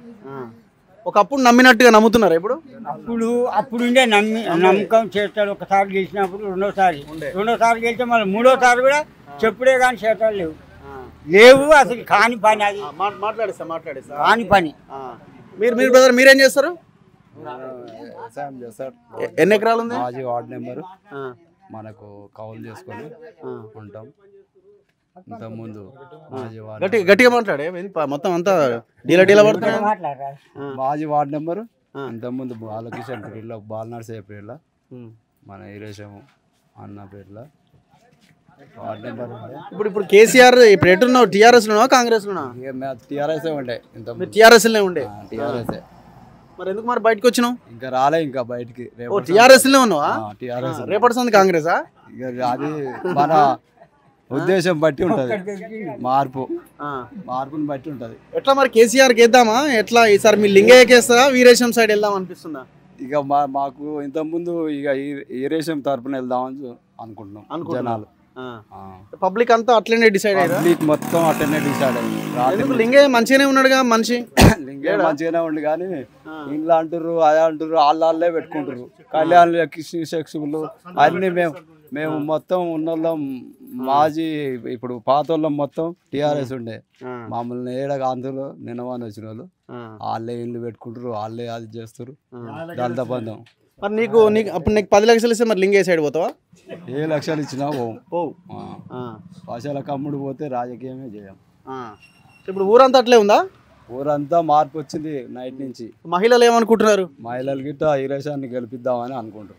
ఒకప్పుడు నమ్మినట్టుగా నమ్ముతున్నారు ఇప్పుడు అప్పుడు అప్పుడు ఉండే నమ్మి నమ్మకం చేస్తాడు ఒకసారి గెలిచినప్పుడు రెండోసారి రెండోసారి గెలిస్తే మళ్ళీ మూడోసారి కూడా చెప్పుడే కానీ చేతాలు లేవు లేవు అసలు కాని పని అది మాట్లాడిస్తా మాట్లాడిస్తా కాని పని మీరు మీరు బ్రదర్ మీరేం చేస్తారు వ్యవసాయం చేస్తాడు ఎ- ఎన్ని ఎకరాలు ఉంది మాజీ వార్డు నెంబర్ ఆ, మనకు కౌలు చేసుకొని ఆ. ఉంటాం ఇంతకుముందు మాజీ వార్డు గట్టి గట్టిగా మాట్లాడే ఏంది ప- మొత్తం అంతా డీల డీల పడుతున్నా మాట్లాడరా మాజీ వార్డు నెంబర్ ఆ. ఇంతకుముందు బాలకిషన్ పేరులో బాలనర్సే పేరులో మన ఈరేషము అన్న పేరులో వార్డు నెంబర్ ఉండే ఇప్పుడు ఇప్పుడు కేసీఆర్ ఇప్పుడు ఎట్టున్నావు టీఆర్ఎస్ లోనా కాంగ్రెస్ లోనా ఇక మేము టీఆర్ఎస్ ఉండే ఇంత మీరు టీఆర్ఎస్ లోనే ఉండే టీఆర్ఎస్ మరి ఎందుకు మరి బయటకు వచ్చినావు ఇంకా రాలే ఇంకా బయటికి ఓ టీఆర్ఎస్ లోనే ఉన్నావా టీఆర్ఎస్ రేపటి సంది కాంగ్రెసా ఇక అది మన ఉద్దేశం బట్టి ఉంటది మార్పు ఆ. మార్పుని బట్టి ఉంటది ఎట్లా మరి కేసీఆర్కి వేద్దామా ఎట్లా ఈసారి మీ లింగయ్యకి వేస్తారా వీరేశం సైడ్ వెళ్దాం అనిపిస్తుందా ఇక మా మాకు ఇంత ముందు ఇక ఈ- ఈ రేషం తరపున వెళ్దామని చూ- అనుకుంటున్నాం అనుకుంటున్నారు. జనాలు ఆ. పబ్లిక్ అంతా అట్లనే డిసైడ్ అయ్యారా పబ్లిక్ మొత్తం అటెండే డిసైడ్ అయింది రాత్రి ఎందుకు లింగయ్య మంచిగానే ఉన్నాడుగా మనిషి లింగే మంచిగానే ఉండి కానీ ఇంట్లో అంటారు అదే అంటారు వాళ్ళే పెట్టుకుంటారు కళ్యాణ్ శిక్షకులు అన్ని మేము మేము మొత్తం ఉన్నోళ్ళం మాజీ ఇప్పుడు పాత వాళ్ళం మొత్తం టీఆర్ఎస్ ఉండే మమ్మల్ని ఏడ ఆంధ్రలో నిన్నవాని వచ్చిన వాళ్ళు వాళ్ళే ఇల్లు పెట్టుకుంటారు వాళ్ళే అది చేస్తారు దళిత బంధం మరి నీకు నీకు అప్పుడు నీకు పది లక్షలు ఇస్తే మరి లింగయ్య సైడ్ పోతావా ఏ లక్షలు ఇచ్చినా పోం పోవు ఆ. ఆ. భాషల కమ్ముడు పోతే రాజకీయమే చేయం ఆ. ఇప్పుడు ఊరంతా అట్లే ఉందా ఊరంతా మార్పు వచ్చింది నైట్ నుంచి మహిళలు ఏమనుకుంటున్నారు మహిళలు గిట్ట ఈరేషాన్ని గెలిపిద్దామని అనుకుంటారు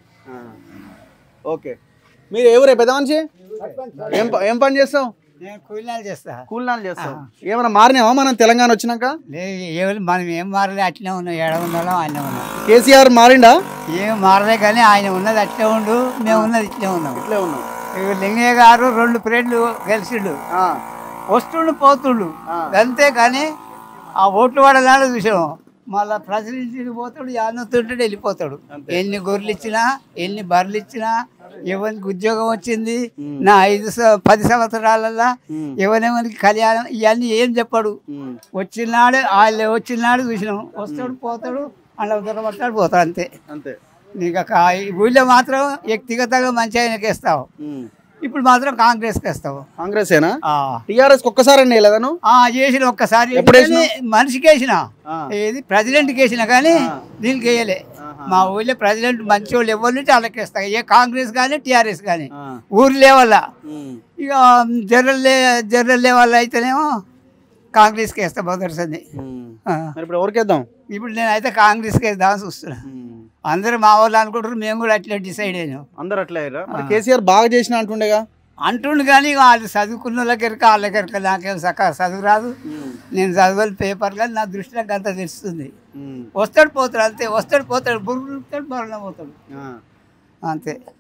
ఓకే మీరు ఎవరే పెద్ద మనిషి ఏం ప- ఏం పని చేస్తావు నేను కూలినాలు చేస్తా కూలినాలు చేస్తావు ఏమైనా మారినావా మనం తెలంగాణ వచ్చినాక లేదు ఎవరు మనం ఏం మారలే అట్లే ఉన్నాం ఎడ ఉన్నాలో ఆయన ఉన్నాం కేసీఆర్ మారిండా ఏం మారలే కానీ ఆయన ఉన్నది అట్లే ఉండు మేము ఉన్నది ఇట్లే ఉన్నాం ఇట్లే ఉన్నాం ఇక లింగయ్య గారు రెండు ప్లేట్లు గెలిచిండు ఆ. వస్తుండు పోతుండు అంతే కానీ ఆ ఓట్లు పడగానే చూసాము మళ్ళా ప్రజలు ఇంటికి పోతాడు యానొత్తుంటాడు వెళ్ళిపోతాడు ఎన్ని గొర్రెలు ఇచ్చినా ఎన్ని బర్రెలు ఇచ్చినా ఎవరికి ఉద్యోగం వచ్చింది నా ఐదు స- పది సంవత్సరాలల్లా ఎవరెవరికి కళ్యాణం ఇవన్నీ ఏం చెప్పాడు వచ్చినాడు వాళ్ళు వచ్చినాడు చూసినాం వస్తాడు పోతాడు అలా దొరబడతాడు పోతాడు అంతే అంతే నీకు ఆ ఈ ఊళ్ళో మాత్రం వ్యక్తిగతంగా మంచి ఆయనకి వేస్తావు ఇప్పుడు మాత్రం కాంగ్రెస్కి వేస్తావు కాంగ్రెస్ ఏనా ఆ. టీఆర్ఎస్ ఒక్కసారి వేయలేదా నువ్వు ఆ, చేసిన ఒక్కసారి ఎప్పుడు కానీ మనిషికి వేసిన ఆ. ఏది ప్రెసిడెంట్కి వేసిన కానీ దీనికి వేయలే మా ఊళ్ళో ప్రెసిడెంట్ మంచి వాళ్ళు ఎవరి నుంచి వాళ్ళకి వేస్తా ఏ కాంగ్రెస్ కానీ టీఆర్ఎస్ కానీ ఆ. ఊరు లేవల్ల ఉమ్. ఇక జనరల్ లే జనరల్ లెవెల్ అయితేనేమో కాంగ్రెస్కి వేస్తా మొదటిసారి ఉమ్. మరి ఇప్పుడు ఎవరికేద్దాం ఇప్పుడు నేనైతే కాంగ్రెస్కి వేద్దామని చూస్తున్నా అందరూ మా వాళ్ళు అనుకుంటారు మేము కూడా అట్లా డిసైడ్ అయినాం అందరు అట్లే అయ్యారా? మరి కేసీఆర్ బాగా చేసిన అంటుండేగా అంటుండు కానీ వాళ్ళు చదువుకున్న వాళ్ళకెరక వాళ్ళకెరక నాకేం సక్క చదువు రాదు నేను చదవాలి పేపర్ కానీ నా దృష్టిలో అంత తెలుస్తుంది ఉమ్. వస్తాడు పోతాడు అంతే వస్తాడు పోతాడు బుర్రు పోతాడు బొరణ పోతాడు ఆ. అంతే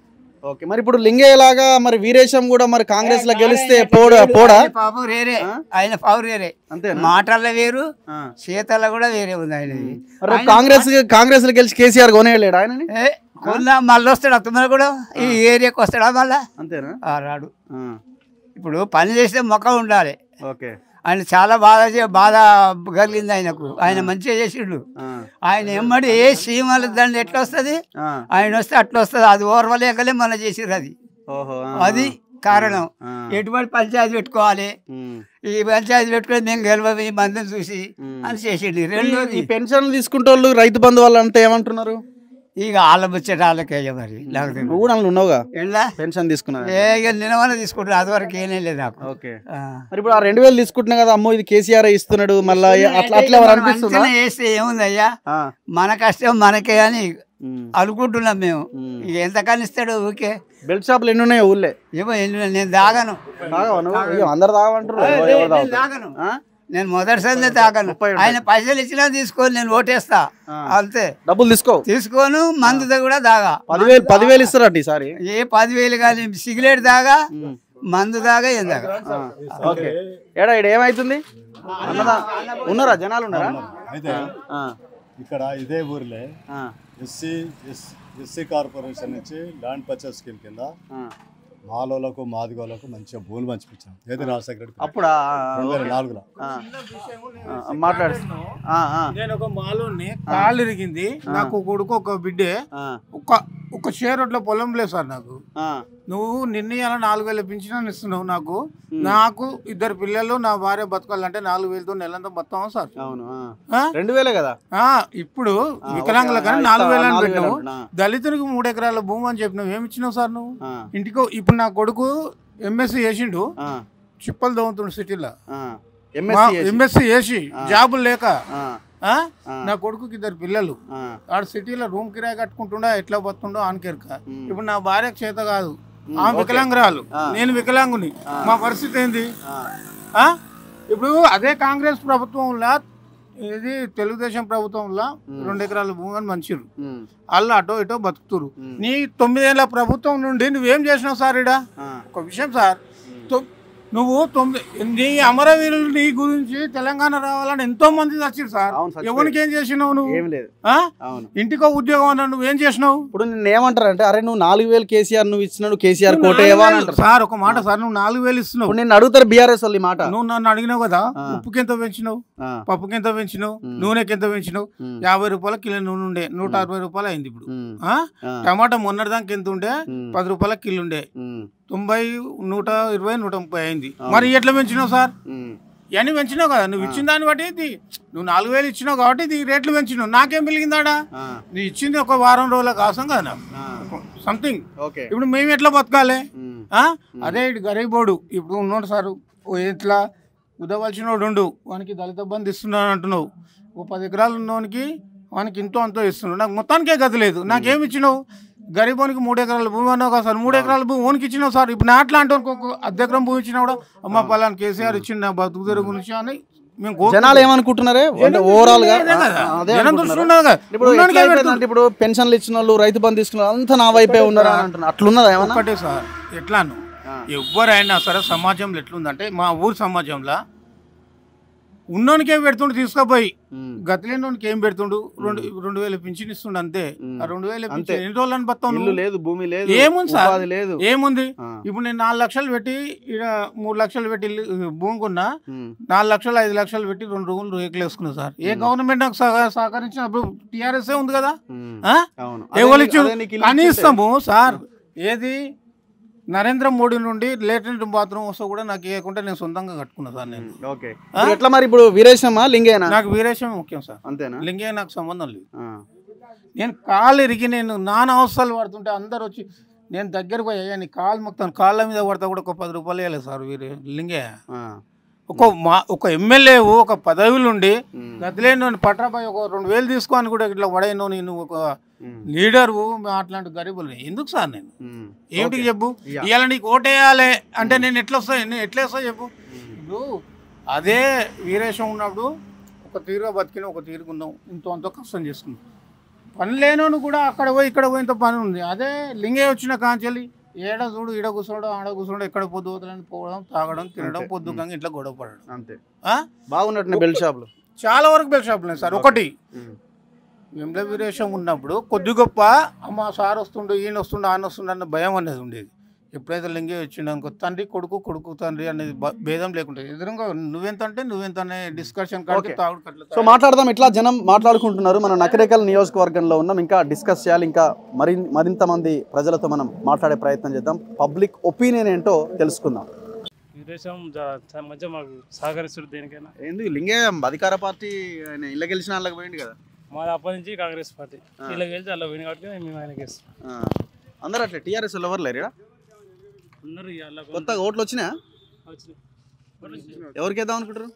ఓకే మరి ఇప్పుడు లింగయ్య లాగా మరి వీరేశం కూడా మరి కాంగ్రెస్ లో గెలిస్తే పోడా పోడా ఆయన పాపం రేరే ఆయన పావు రేరే అంతేనా మాటల్లో వేరు ఆ. చేతల్లో కూడా వేరే ఉంది ఆయనది మరి రేపు కాంగ్రెస్ కాంగ్రెస్ లో గెలిచి కేసీఆర్ కొనేయలేడు ఆయనని ఏ, కొన్నా మళ్ళీ వస్తాడు అత్తమ్మ కూడా ఈ ఏరియాకి వస్తాడా మళ్ళా అంతేనా ఆ, రాడు ఆ, ఇప్పుడు పని చేస్తే మొక్క ఉండాలి ఓకే ఆయన చాలా బాధ చే- బాధ కలిగింది ఆయనకు ఆయన మంచిగా చేసిండు ఆ, ఆయన ఎమ్మడి ఏ సీమల దండ ఎట్లా వస్తుంది ఆ, ఆయన వస్తే అట్లా వస్తుంది అది ఓర్వలేకలే మన చేసిర్రు అది ఓహో ఆ, అది కారణం ఆ, ఎటువంటి పంచాయతీ పెట్టుకోవాలి ఉమ్. ఈ పంచాయతీ పెట్టుకొని మేము గెలవ ఈ మందిని చూసి అని చేసిండు ఈ రెండోది పెన్షన్లు తీసుకుంటే వాళ్ళు రైతు బంధు వాళ్ళు అంటే ఏమంటున్నారు ఇక వాళ్ళ ముచ్చట వాళ్ళకే ఇక మరి నాకు తెలియదు. నువ్వు కూడా అందులో ఉన్నావుగా ఎలా పెన్షన్ తీసుకున్నా ఏ ఇక నిలవన తీసుకుంటారు అది వరకు ఏనే లేదు నాకు ఓకే ఆ. మరి ఇప్పుడు ఆ రెండు వేలు తీసుకుంటున్నా కదా అమ్మో ఇది కేసీఆర్ ఇస్తున్నాడు మళ్ళా అట్లా అట్లా ఎవరు మనం అనిపిస్తుందా అంచనా వేస్తే ఏముంది అయ్యా ఆ, మన కష్టం మనకే అని ఉమ్, అనుకుంటున్నాం మేము ఉమ్. ఇక ఎంత కానిస్తాడు ఊకే బెల్ట్ షాపులు ఎన్ని ఉన్నాయో ఊళ్ళే ఏమో ఎన్ని- నేను తాగను తాగవా నువ్వు? అయ్యో, అందరు తాగమంటారు ఎవరు- ఎవరు నేను తాగుతారు? తాగను ఆ? నేను మొదటిసారి తాగను ముప్పై ఉంటాయి. ఆయన పైసలు ఇచ్చినా తీసుకొని నేను ఓటేస్తా ఆ. అంతే డబ్బులు తీసుకో తీసుకోను మందుతో కూడా తాగా పదివేలు పదివేలు ఇస్తారట ఈసారి ఏ పదివేలు కానీ సిగరెట్ తాగా మందు తాగా ఏం తాగా ఆ, ఓకే ఏడా ఇక్కడ ఏమైతుంది అన్నదా ఉన్నారా జనాలు ఉన్నారా అయితే ఆ, ఇక్కడ ఇదే ఊరిలో ఆ, ఎస్సీ ఎస్ ఎస్సీ కార్పొరేషన్ నుంచి ల్యాండ్ పర్చేస్ స్కీమ్ కింద ఆ. మాలోలకు మాదిగోలకు మంచిగా భూములు పంచిపించాం ఏది రాజశేఖర రెడ్డి అప్పుడా రెండు వేల నాలుగులో ఆ, ఆ, మాట్లాడు ఆ, ఆ, నేను ఒక మాలోని కాలు ఇరిగింది నాకు కొడుకు ఒక బిడ్డే ఆ, ఒక ఒక షేరొట్లో పొలం లేదు సార్ నాకు ఆ, నువ్వు నిర్ణయాల నాలుగు వేల పింఛన్ ఇస్తున్నావు నాకు నాకు ఇద్దరు పిల్లలు నా భార్య బతకాలంటే నాలుగు వేలతో నెలంతా బతాము సార్ అవును ఆ. ఆ? రెండు వేలే కదా ఆ, ఇప్పుడు ఆ, వికలాంగుల ఓకే. కానీ ఆ, నాలుగు ఇస్తా- వేలు అని నాలుగు వేలు పెట్టినావు అంటున్నా. దళితునికి మూడు ఎకరాల భూమి అని చెప్పినావు ఏమి ఇచ్చినావు సార్ నువ్వు ఆ, ఇంటికి ఇప్పుడు నా కొడుకు ఎంఎస్సి చేసిండు ఆ, చిప్పలు దవ్వుతుండు సిటీలో ఆ. ఎంఎస్సీ చేసి. ఎంఎస్సి చేసి జాబులు లేక ఆ, ఆ? ఆ. నా కొడుకుకి ఇద్దరు పిల్లలు ఆ, ఆడ సిటీలో రూమ్ కిరాయి కట్టుకుంటుండో ఎట్లా బతుండో ఆనకెరక ఉమ్. ఇప్పుడు నా భార్యకు చేత కాదు ఉమ్, ఆ ఓకే. వికలాంగురాలు ఆ. నేను వికలాంగుని ఆ. మా పరిస్థితి ఏంది ఆ, ఆ? ఇప్పుడు అదే కాంగ్రెస్ ప్రభుత్వంలో ఇది తెలుగుదేశం ప్రభుత్వంలో రెండు ఎకరాల భూమి అని మంచిరు ఉమ్, వాళ్ళు అటో ఇటో బతుకుతురు ఉమ్. నీ తొమ్మిదేళ్ల ప్రభుత్వం నుండి నువ్వేం చేసినావు సార్ ఇడా ఆ, ఒక విషయం సార్ తొ- నువ్వు తొమ్మిది నీ అమరవీరులు నీ గురించి తెలంగాణ రావాలని ఎంతో మంది వచ్చిరు సార్ అవును, చచ్చిపోయారు. ఎవరికి ఏం చేసినావు నువ్వు ఏం లేదు ఆ? అవును ఇంటికో ఉద్యోగం అన్నా నువ్వేం చేసినావు ఇప్పుడు నిన్ను ఏమంటారంటే అరే నువ్వు నాలుగు వేలు కేసీఆర్ నువ్వు ఇచ్చినాడు కేసీఆర్ కోటేవా అని అంటారు సార్ ఒక మాట సార్ నువ్వు నాలుగు వేలు ఇస్తున్నావు ఇప్పుడు నిన్ను అడుగుతారు బీఆర్ఎస్ వాళ్ళు ఈ మాట నువ్వు నన్ను అడిగినావు కదా ఆ. ఉప్పుకి ఎంత పెంచినావు ఆ, పప్పుకి ఎంత పెంచినావు ఉమ్. నూనెకి ఎంత పెంచినావు ఉమ్, యాభై రూపాయల కిలో నూనె ఉండే నూట అరవై రూపాయలు అయింది ఇప్పుడు ఉమ్, ఆ? ఆ, టమాటా మొన్నటిదానికి ఎంత ఉండే ఉమ్, పది రూపాయల కిలో ఉండే ఉమ్, తొంభై నూట ఇరవై నూట ముప్పై అయింది మరి ఎట్లా పెంచినావు సార్ ఉమ్, ఇవన్నీ పెంచినావు కదా నువ్వు ఇచ్చిన దాన్ని బట్టి ఇది నువ్వు నాలుగు వేలు ఇచ్చినావు కాబట్టి ఇది రేట్లు పెంచినావు నాకేం పెరిగిందాడా ఆ, నువ్వు ఇచ్చింది ఒక వారం రోజుల కోసం కదా నాకు ఆ, సంథింగ్ ఓకే ఇప్పుడు మేము ఎట్లా బతకాలి ఉమ్, ఆ? అదే ఇటు గరీబోడు ఇప్పుడు ఉన్నాడు సార్ ఓ ఎట్లా ఉదవలసిన వాడు ఉండు వానికి దళిత బంధు ఇస్తున్నాను అంటున్నావు ఓ పది ఎకరాలు ఉన్నవానికి వానికి ఇంతో అంతో ఇస్తున్నావు నాకు మొత్తానికే గతి లేదు నాకేమి ఇచ్చినావు గరీబోనికి మూడు ఎకరాల భూమి అన్నావు కదా సార్ మూడు ఎకరాల భూమి ఓనికి ఇచ్చినావు సార్ ఇప్పుడు నా అట్లాంటి వానికి ఒక అర్ధ ఎకరం భూమి ఇచ్చినా కూడా అమ్మ పలానా కేసీఆర్ ఇచ్చిండు నా బతుకు తెరుగు గురించి అని మేము కోరుకుంటున్నాం. జనాలు ఏమనుకుంటున్నారే అంటే జనం ఓవరాల్ గా దృష్టిలో ఇదే కదా. ఆ, అదే జనం అనుకుంటున్నారా? దృష్టిలో ఉన్నది కదా. ఇప్పుడు ఉన్నోనికే ఎట్లా అయిపోయిందంటే పెడుతుంది. ఇప్పుడు పెన్షన్లు ఇచ్చిన వాళ్ళు రైతు బంధు తీసుకున్న వాళ్ళు అంతా నా వైపే ఉన్నారా అని అంటున్నారు అట్లున్నదా ఏమన్నా ఒక్కటే సార్ ఎట్లాను ఆ. ఎవరైనా సరే సమాజంలో ఎట్లుందంటే మా ఊరు సమాజంలో ఉన్నోనికే పెడుతుండు తీసుకుపోయి ఉమ్, గతిలేనోనికి ఏం పెడుతుండు రెండు రెండు వేలు పింఛన్ ఇస్తుండు అంతే ఉమ్. ఆ రెండు వేలు అంతే. పింఛన్ ఎన్ని రోజులని బతావు ఇల్లు లేదు భూమి లేదు ఏముంది సార్? ఉపాధి లేదు ఏముంది ఆ, ఇప్పుడు నేను నాలుగు లక్షలు పెట్టి ఈడ మూడు లక్షలు పెట్టి ఇల్లు భూమి కొన్నా ఉమ్, నాలుగు లక్షలు ఐదు లక్షలు పెట్టి రెండు రోజులు రేకులు వేసుకున్నా సార్ ఏ గవర్నమెంట్ నాకు సహ- సహకరించిన టీఆర్ఎస్ ఉంది కదా ఉమ్, ఆ? అవును ఎవరు అదే ఇచ్చు నీకు- అదే నీకు ఇల్లు కనీసము సార్ ఏది నరేంద్ర మోడీ నుండి లేటెంట్ బాత్రూమ్ వస్తే కూడా నాకు ఇవ్వకుండా నేను సొంతంగా కట్టుకున్నా సార్ నేను ఇస్తే- ఓకే ఇప్పుడు ఎట్లా మరి ఇప్పుడు వీరేశమా లింగేనా నాకు వీరేశం ముఖ్యం సార్ అంతేనా లింగే నాకు సంబంధం లేదు ఆ, నేను కాలు ఇరిగి నేను నానా అవసరాలు పడుతుంటే అందరు వచ్చి నేను దగ్గరకు పోయి అయ్యా నీ కాలు మొత్తం కాళ్ళ మీద పడతా కూడా ఒక పది రూపాయలు ఇవ్వలేదు సార్ వీరే లింగే ఆ, ఒక మా ఒక ఎమ్మెల్యే ఒక పదవిలో ఉండి ఉమ్, గదిలేని పట్రాబాయి ఒక రెండు వేలు తీసుకొని కూడా ఇట్లా పడేను నేను ఒక ఉమ్, లీడరు అట్లాంటి గరీబులు ఎందుకు సార్ నేను ఉమ్, ఏమిటి ఓకే. చెప్పు యా. ఇవాళ నీకు ఓటేయాలి అంటే నేను ఎట్లా వస్తా నేను ఎట్లా వస్తా చెప్పు ఇప్పుడు అదే వీరేశం ఉన్నప్పుడు ఒక తీరుగా బతికిన ఒక తీరుకున్నాం ఇంతో అంతో కష్టం చేసుకున్నాం పని లేనోను కూడా అక్కడ పోయి ఇక్కడ పోయి ఇంత పని ఉంది అదే లింగే వచ్చిన కాంచెలి ఏడ చూడు ఈడ కూర్చోవడం ఆడ కూర్చోవడం ఎక్కడ పొద్దు పోతుందని పోవడం తాగడం తినడం అంతే. పొద్దు కంగా ఇంట్లో గొడవ పడడం అంతే ఆ? బాగున్నట్టు బెల్ షాప్లు చాలా వరకు బెల్ షాపులు ఉన్నాయి సార్ ఒకటి వెంబల వీరేశం ఉన్నప్పుడు కొద్ది గొప్ప అమ్మ సార్ వస్తుండు ఈయన వస్తుండు ఆయన వస్తుండు అన్న భయం అనేది ఉండేది ఎప్పుడైతే లింగే వచ్చిండనుకో తండ్రి కొడుకు కొడుకు తండ్రి అనేది బ- భేదం లేకుండా ఎదురుగా నువ్వెంత అంటే నువ్వెంత అనే డిస్కషన్ కాడికి Okay. తాగుడు కట్ల సో మాట్లాడదాం ఇట్లా జనం మాట్లాడుకుంటున్నారు మన నకరేకల్ నియోజకవర్గంలో ఉన్నాం ఇంకా డిస్కస్ చేయాలి ఇంకా మరి మరింత మంది ప్రజలతో మనం మాట్లాడే ప్రయత్నం చేద్దాం పబ్లిక్ ఒపీనియన్ ఏంటో తెలుసుకుందాం విదేశం మధ్య మాకు సహకరిస్తుంది దేనికైనా ఏంది లింగే అధికార పార్టీ ఆయన ఇళ్ళ గెలిచిన వాళ్ళకి పోయింది కదా మాది అప్పటి నుంచి కాంగ్రెస్ పార్టీ ఆ. ఇలా గెలిచి అలా పోయిన కాబట్టి మేము ఆయనకి ఇస్తాం ఆ. అందరూ అట్లా టీఆర్ఎస్ ఎవరు లేరు ఈడ? అందరూ ఇవాళ కొత్తగా ఓట్లు వచ్చినా వచ్చినాయి. ఎవరికి వేద్దాం అనుకుంటారు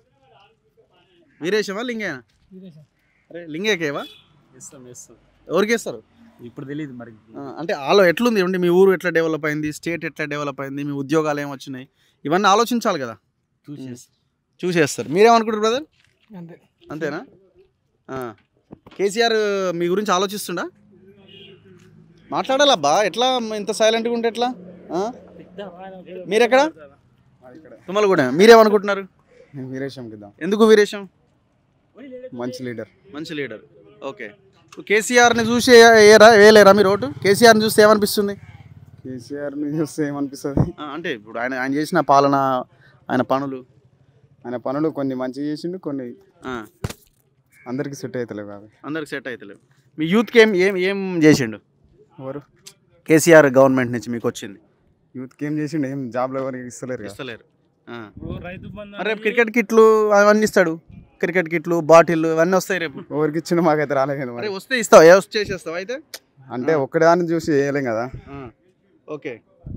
వీరేశమా లింగేనా విదేశం. అరే లింగేకేవా ఇస్తాం ఇస్తాం ఎవరికి వేస్తారు ఇప్పుడు తెలియదు మరి ఆ, అంటే ఆలో ఎట్లుంది అంటే మీ ఊరు ఎట్లా డెవలప్ అయింది స్టేట్ ఎట్లా డెవలప్ అయింది మీ ఉద్యోగాలు ఏం వచ్చినాయి ఇవన్నీ ఆలోచించాలి కదా చూసేస్తాం చూసేస్తారు మీరేమనుకుంటారు బ్రదర్ అంతే అంతేనా ఆ. కేసీఆర్ మీ గురించి ఆలోచిస్తుండా మాట్లాడాలబ్బా ఎట్లా ఇంత సైలెంట్గా ఉంటే ఎట్లా ఆ? మీరెక్కడ తుమ్మలగూడ మీరేమనుకుంటున్నారు వీరేశంకి ఇద్దాం ఎందుకు వీరేశం మంచి లీడర్ మంచి లీడర్ ఓకే ఇప్పుడు కేసీఆర్ని చూసి ఏరా వేయలేరా మీరు ఓటు కేసీఆర్ని చూస్తే ఏమనిపిస్తుంది కేసీఆర్ని చూస్తే ఏమనిపిస్తుంది ఆ, అంటే ఇప్పుడు ఆయన ఆయన చేసిన పాలన ఆయన పనులు ఆయన పనులు కొన్ని మంచిగా చేసిండు కొన్ని ఆ, అందరికి సెట్ అవుతలేవు అవి అందరికి సెట్ అవుతలేవు మీ యూత్కి ఏం ఏం ఏం చేసిండు ఎవరు కేసీఆర్ గవర్నమెంట్ నుంచి మీకు వచ్చింది యూత్కి ఏం చేసిండు ఏం జాబ్లు ఎవరికి ఇస్తలేరు కదా. ఇస్తలేరు ఆ. రైతు బంధు మరి రేపు క్రికెట్ కిట్లు అవన్నీ ఇస్తాడు క్రికెట్ కిట్లు బాటిల్లు అవన్నీ వస్తాయి రేపు ఎవరికి ఇచ్చిన మాకైతే రాలేదు అరే మరి వస్తే ఇస్తావు ఏ వస్తే చేసేస్తావు అయితే అంటే ఒక్కదాన్ని చూసి వేయలేం కదా ఆ, ఓకే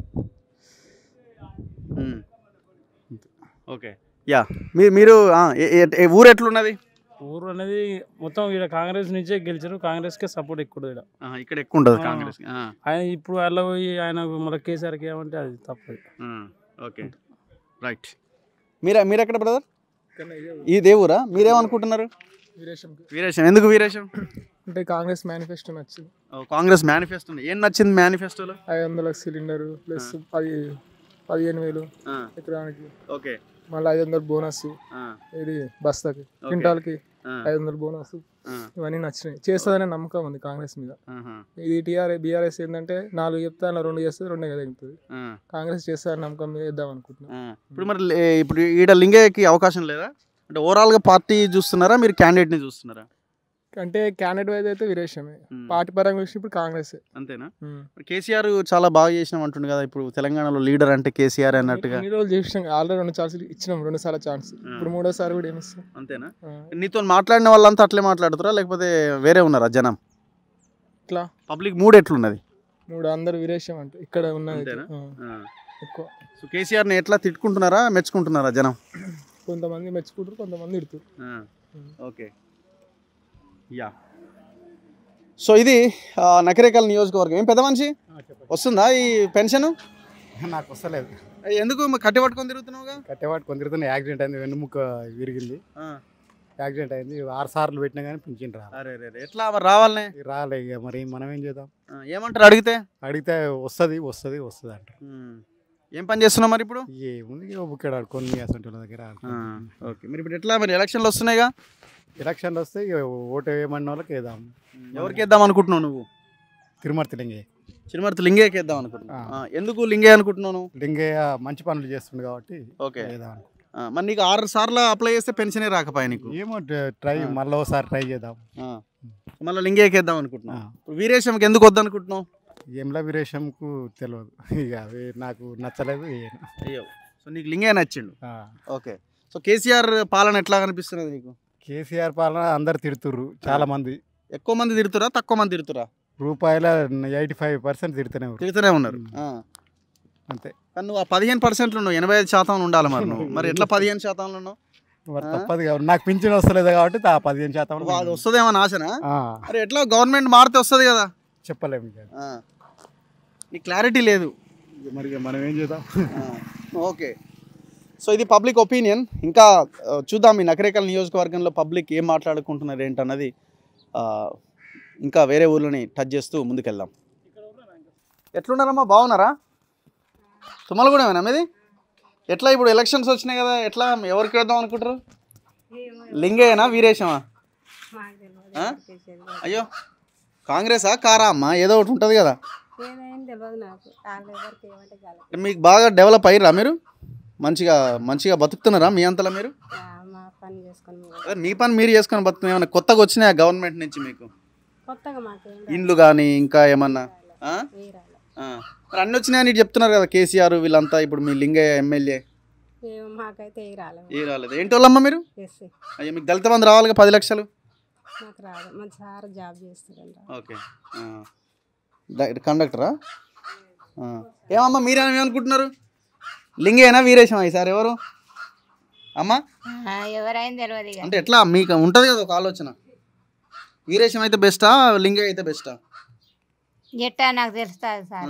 ఉమ్. ఓకే యా మీరు మీరు ఆ, ఏ- ఏ- ఏ ఊరు ఎట్లున్నది ఊరు అనేది మొత్తం ఇక్కడ కాంగ్రెస్ నుంచే గెలిచారు కాంగ్రెస్కే సపోర్ట్ ఎక్కువ ఇక్కడ ఆ, ఇక్కడ ఎక్కువ ఉంటుంది ఆ. కాంగ్రెస్ ఆయన ఇప్పుడు అలా పోయి ఆయన మన కేసీఆర్కి ఏమంటే అది తప్పదు ఓకే రైట్ మీరే మీరు ఎక్కడ బ్రదర్ ఈ దేవురా మీరేమనుకుంటున్నారు వీరేశంకి వీరేశం ఎందుకు వీరేశం అంటే కాంగ్రెస్ మేనిఫెస్టో నచ్చింది ఓ, కాంగ్రెస్ మేనిఫెస్టో ఏం నచ్చింది మేనిఫెస్టోలో ఐదు వందల సిలిండర్ ప్లస్ పది పదిహేను వేలు ఆ. ఎకరానికి ఓకే మళ్ళీ ఐదు వందలు బోనస్ ఆ. ఇది బస్తాకి క్వింటాల్కి ఆ. ఐదు వందలు బోనస్ ఆ. ఇవన్నీ నచ్చినాయి చేస్తుందనే నమ్మకం ఉంది కాంగ్రెస్ మీద ఆహా. ఇది టీఆర్ బీఆర్ఎస్ ఏంటంటే నాలుగు చెప్తే అలా రెండు చేస్తే రెండే కదా ఎగుతుంది ఆ. కాంగ్రెస్ చేస్తారని నమ్మకం మీద వేద్దాం అనుకుంటున్నాం ఆ. ఇప్పుడు మరి లే- ఇప్పుడు ఈడ లింగయ్యకి అవకాశం లేదా అంటే ఓవరాల్గా పార్టీ చూస్తున్నారా మీరు క్యాండిడేట్ని చూస్తున్నారా అంటే క్యాండిడేట్ వైజ్ అయితే వీరేశమే ఉమ్. పార్టీ పరంగా చూసి ఇప్పుడు కాంగ్రెస్ అంతేనా మరి కేసీఆర్ చాలా బాగా చేసినాం అంటుండు కదా ఇప్పుడు తెలంగాణలో లీడర్ అంటే కేసీఆర్ అన్నట్టుగా ఎన్ని రోజులు చేసినాం ఆల్రెడీ రెండు ఛాన్సులు ఇచ్చినాం రెండు సార్లు ఛాన్స్ ఇప్పుడు మూడోసారి కూడా ఏమి ఇస్తాం అంతేనా ఆ. నీతో మాట్లాడిన వాళ్ళంతా అట్లే మాట్లాడుతారా లేకపోతే వేరే ఉన్నారా జనం ఇట్లా పబ్లిక్ మూడ్ ఎట్లున్నది మూడు అందరు విరేషం అంటే ఇక్కడ ఉన్నది అయితే. అంతేనా? ఆ. ఆ. ఎక్కువ సో కేసీఆర్ని ఎట్లా తిట్టుకుంటున్నారా మెచ్చుకుంటున్నారా జనం కొంతమంది మెచ్చుకుంటారు కొంతమంది ఇడుతారు ఓకే యా సో ఇది ఆ, నకరేకల్ నియోజకవర్గం ఏం పెద్ద మనిషి వస్తుందా ఈ పెన్షన్ నాకు వస్తలేదు ఎందుకు మరి కట్టి పట్టుకొని తిరుగుతున్నావుగా కట్టేవాడు కొందరితో యాక్సిడెంట్ అయింది వెన్నుముక్క విరిగింది ఆ. యాక్సిడెంట్ అయింది ఆరు సార్లు పెట్టినా కానీ పింఛన్ రా అరే రే రే. ఎట్లా మరి రావాలనే రాలే ఇక మరి మనం ఏం చేద్దాం ఆ, ఏమంటారు అడిగితే అడిగితే వస్తుంది వస్తుంది వస్తుంది అంటారు ఉమ్. ఏం పని చేస్తున్నావు మరి ఇప్పుడు ఏముంది ఇక బుక్కడ ఆడుకొని అసలు వాళ్ళ దగ్గర ఆ, ఓకే మరి ఇప్పుడు ఎట్లా మరి ఎలక్షన్లు వస్తున్నాయిగా ఎలక్షన్లు వస్తే ఇక ఓటు వేయమన్న వాళ్ళకి వేద్దాం ఎవరికి వేద్దాం అనుకుంటున్నావు నువ్వు తిరుమర్తి లింగయ్య చిరుమర్తి లింగయ్యకి వేద్దాం అనుకుంటున్నావు ఆ, ఎందుకు లింగయ్య అనుకుంటున్నావు నువ్వు? లింగయ్య మంచి పనులు చేస్తుంది కాబట్టి ఓకే వేద్దాం ఆ, మరి నీకు ఆరు సార్లు అప్లై చేస్తే పెన్షనే రాకపోయా నీకు ఏమో ట్రై మళ్ళీ ఒకసారి ట్రై చేద్దాం మళ్ళీ లింగయ్యకి వేద్దాం అనుకుంటున్నావు ఇప్పుడు వీరేశంకి ఎందుకు వద్దు అనుకుంటున్నావు ఏమ్లా వీరేశంకు తెలియదు ఇక అవి నాకు నచ్చలేదు వేయను. అయ్యో సో నీకు లింగయ్య నచ్చిండు ఆ. ఓకే సో కేసీఆర్ పాలన ఎట్లా కనిపిస్తున్నది నీకు కేసీఆర్ పాలన అందరు తిడుతుర్రు చాలా మంది ఎక్కువ మంది తిడుతురా తక్కువ మంది తిడుతురా రూపాయల ఎయిటీ ఫైవ్ పర్సెంట్ తిడుతూనే ఉన్నారు తిడుతూనే ఉన్నారు ఆ. అంతే కానీ నువ్వు ఆ పదిహేను పర్సెంట్లో నువ్వు ఎనభై ఐదు శాతం ఉండాలి మరి నువ్వు మరి ఎట్లా పదిహేను శాతంలో ఉన్నావు మరి ఆ? తప్పదు కాబట్టి నాకు పింఛన్ వస్తలేదు కాబట్టి ఆ పదిహేను శాతం వా- అది వస్తుందేమో ఆశనా ఆ. అరే ఎట్లా గవర్నమెంట్ మారితే వస్తుంది కదా చెప్పలేము ఇక. ఆ. నీకు క్లారిటీ లేదు మరి ఇక మనం ఏం చేద్దాం ఓకే సో ఇది పబ్లిక్ ఒపీనియన్ ఇంకా ఆ, చూద్దాం ఈ నకరేకల్ నియోజకవర్గంలో పబ్లిక్ ఏం మాట్లాడుకుంటున్నారు ఏంటన్నది ఆ, ఇంకా వేరే ఊర్లని టచ్ చేస్తూ ముందుకెళ్దాం ఎట్లున్నారమ్మా బాగున్నారా తుమ్మలగూడమేనా మీది ఎట్లా ఇప్పుడు ఎలక్షన్స్ వచ్చినాయి కదా ఎట్లా ఎవరికి వేద్దాం అనుకుంటారు లింగేనా వీరేశమా ఆ? అయ్యో కాంగ్రెసా కారా అమ్మా ఏదో ఒకటి ఉంటుంది కదా ఏదైనా తెలియదు నాకు వాళ్ళు ఎవరికి ఏమంటే చాలు మీకు బాగా డెవలప్ అయ్యారా మీరు మంచిగా మంచిగా బతుకుతున్నారా మీ అంతలా మీరు ఆ, మా పని చేసుకొని మేము అదే మీ పని మీరు చేసుకొని బతుకుతున్నారు ఏమైనా కొత్తగా వచ్చినాయా గవర్నమెంట్ నుంచి మీకు కొత్తగా మాకు ఏం ఇండ్లు కానీ ఇంకా ఏమన్నా ఆ? వేయరాలి ఆ. మరి అన్ని వచ్చినాయని ఇటు చెప్తున్నారు కదా కేసీఆర్ వీళ్ళంతా ఇప్పుడు మీ లింగయ్య ఎమ్మెల్యే ఏమో మాకైతే ఏ రాలేదు ఏ రాలేదు ఏంటి వాళ్ళమ్మా మీరు ఎస్సీ అయ్యో మీకు దళిత మంది రావాలిగా పది లక్షలు నాకు రాదు మా సార్ జాబ్ చేస్తాడంట ఓకే కండక్టరా ఏమమ్మా మీరేమనుకుంటున్నారు లింగేనా వీరేశమా ఈసారి ఎవరు అమ్మా ఎవరైనా తెలియదు ఇక అంటే ఎట్లా మీకు ఉంటుంది కదా ఒక ఆలోచన వీరేశం అయితే బెస్టా లింగయ్య అయితే బెస్టా ఎట్టా నాకు తెలుస్తుంది సార్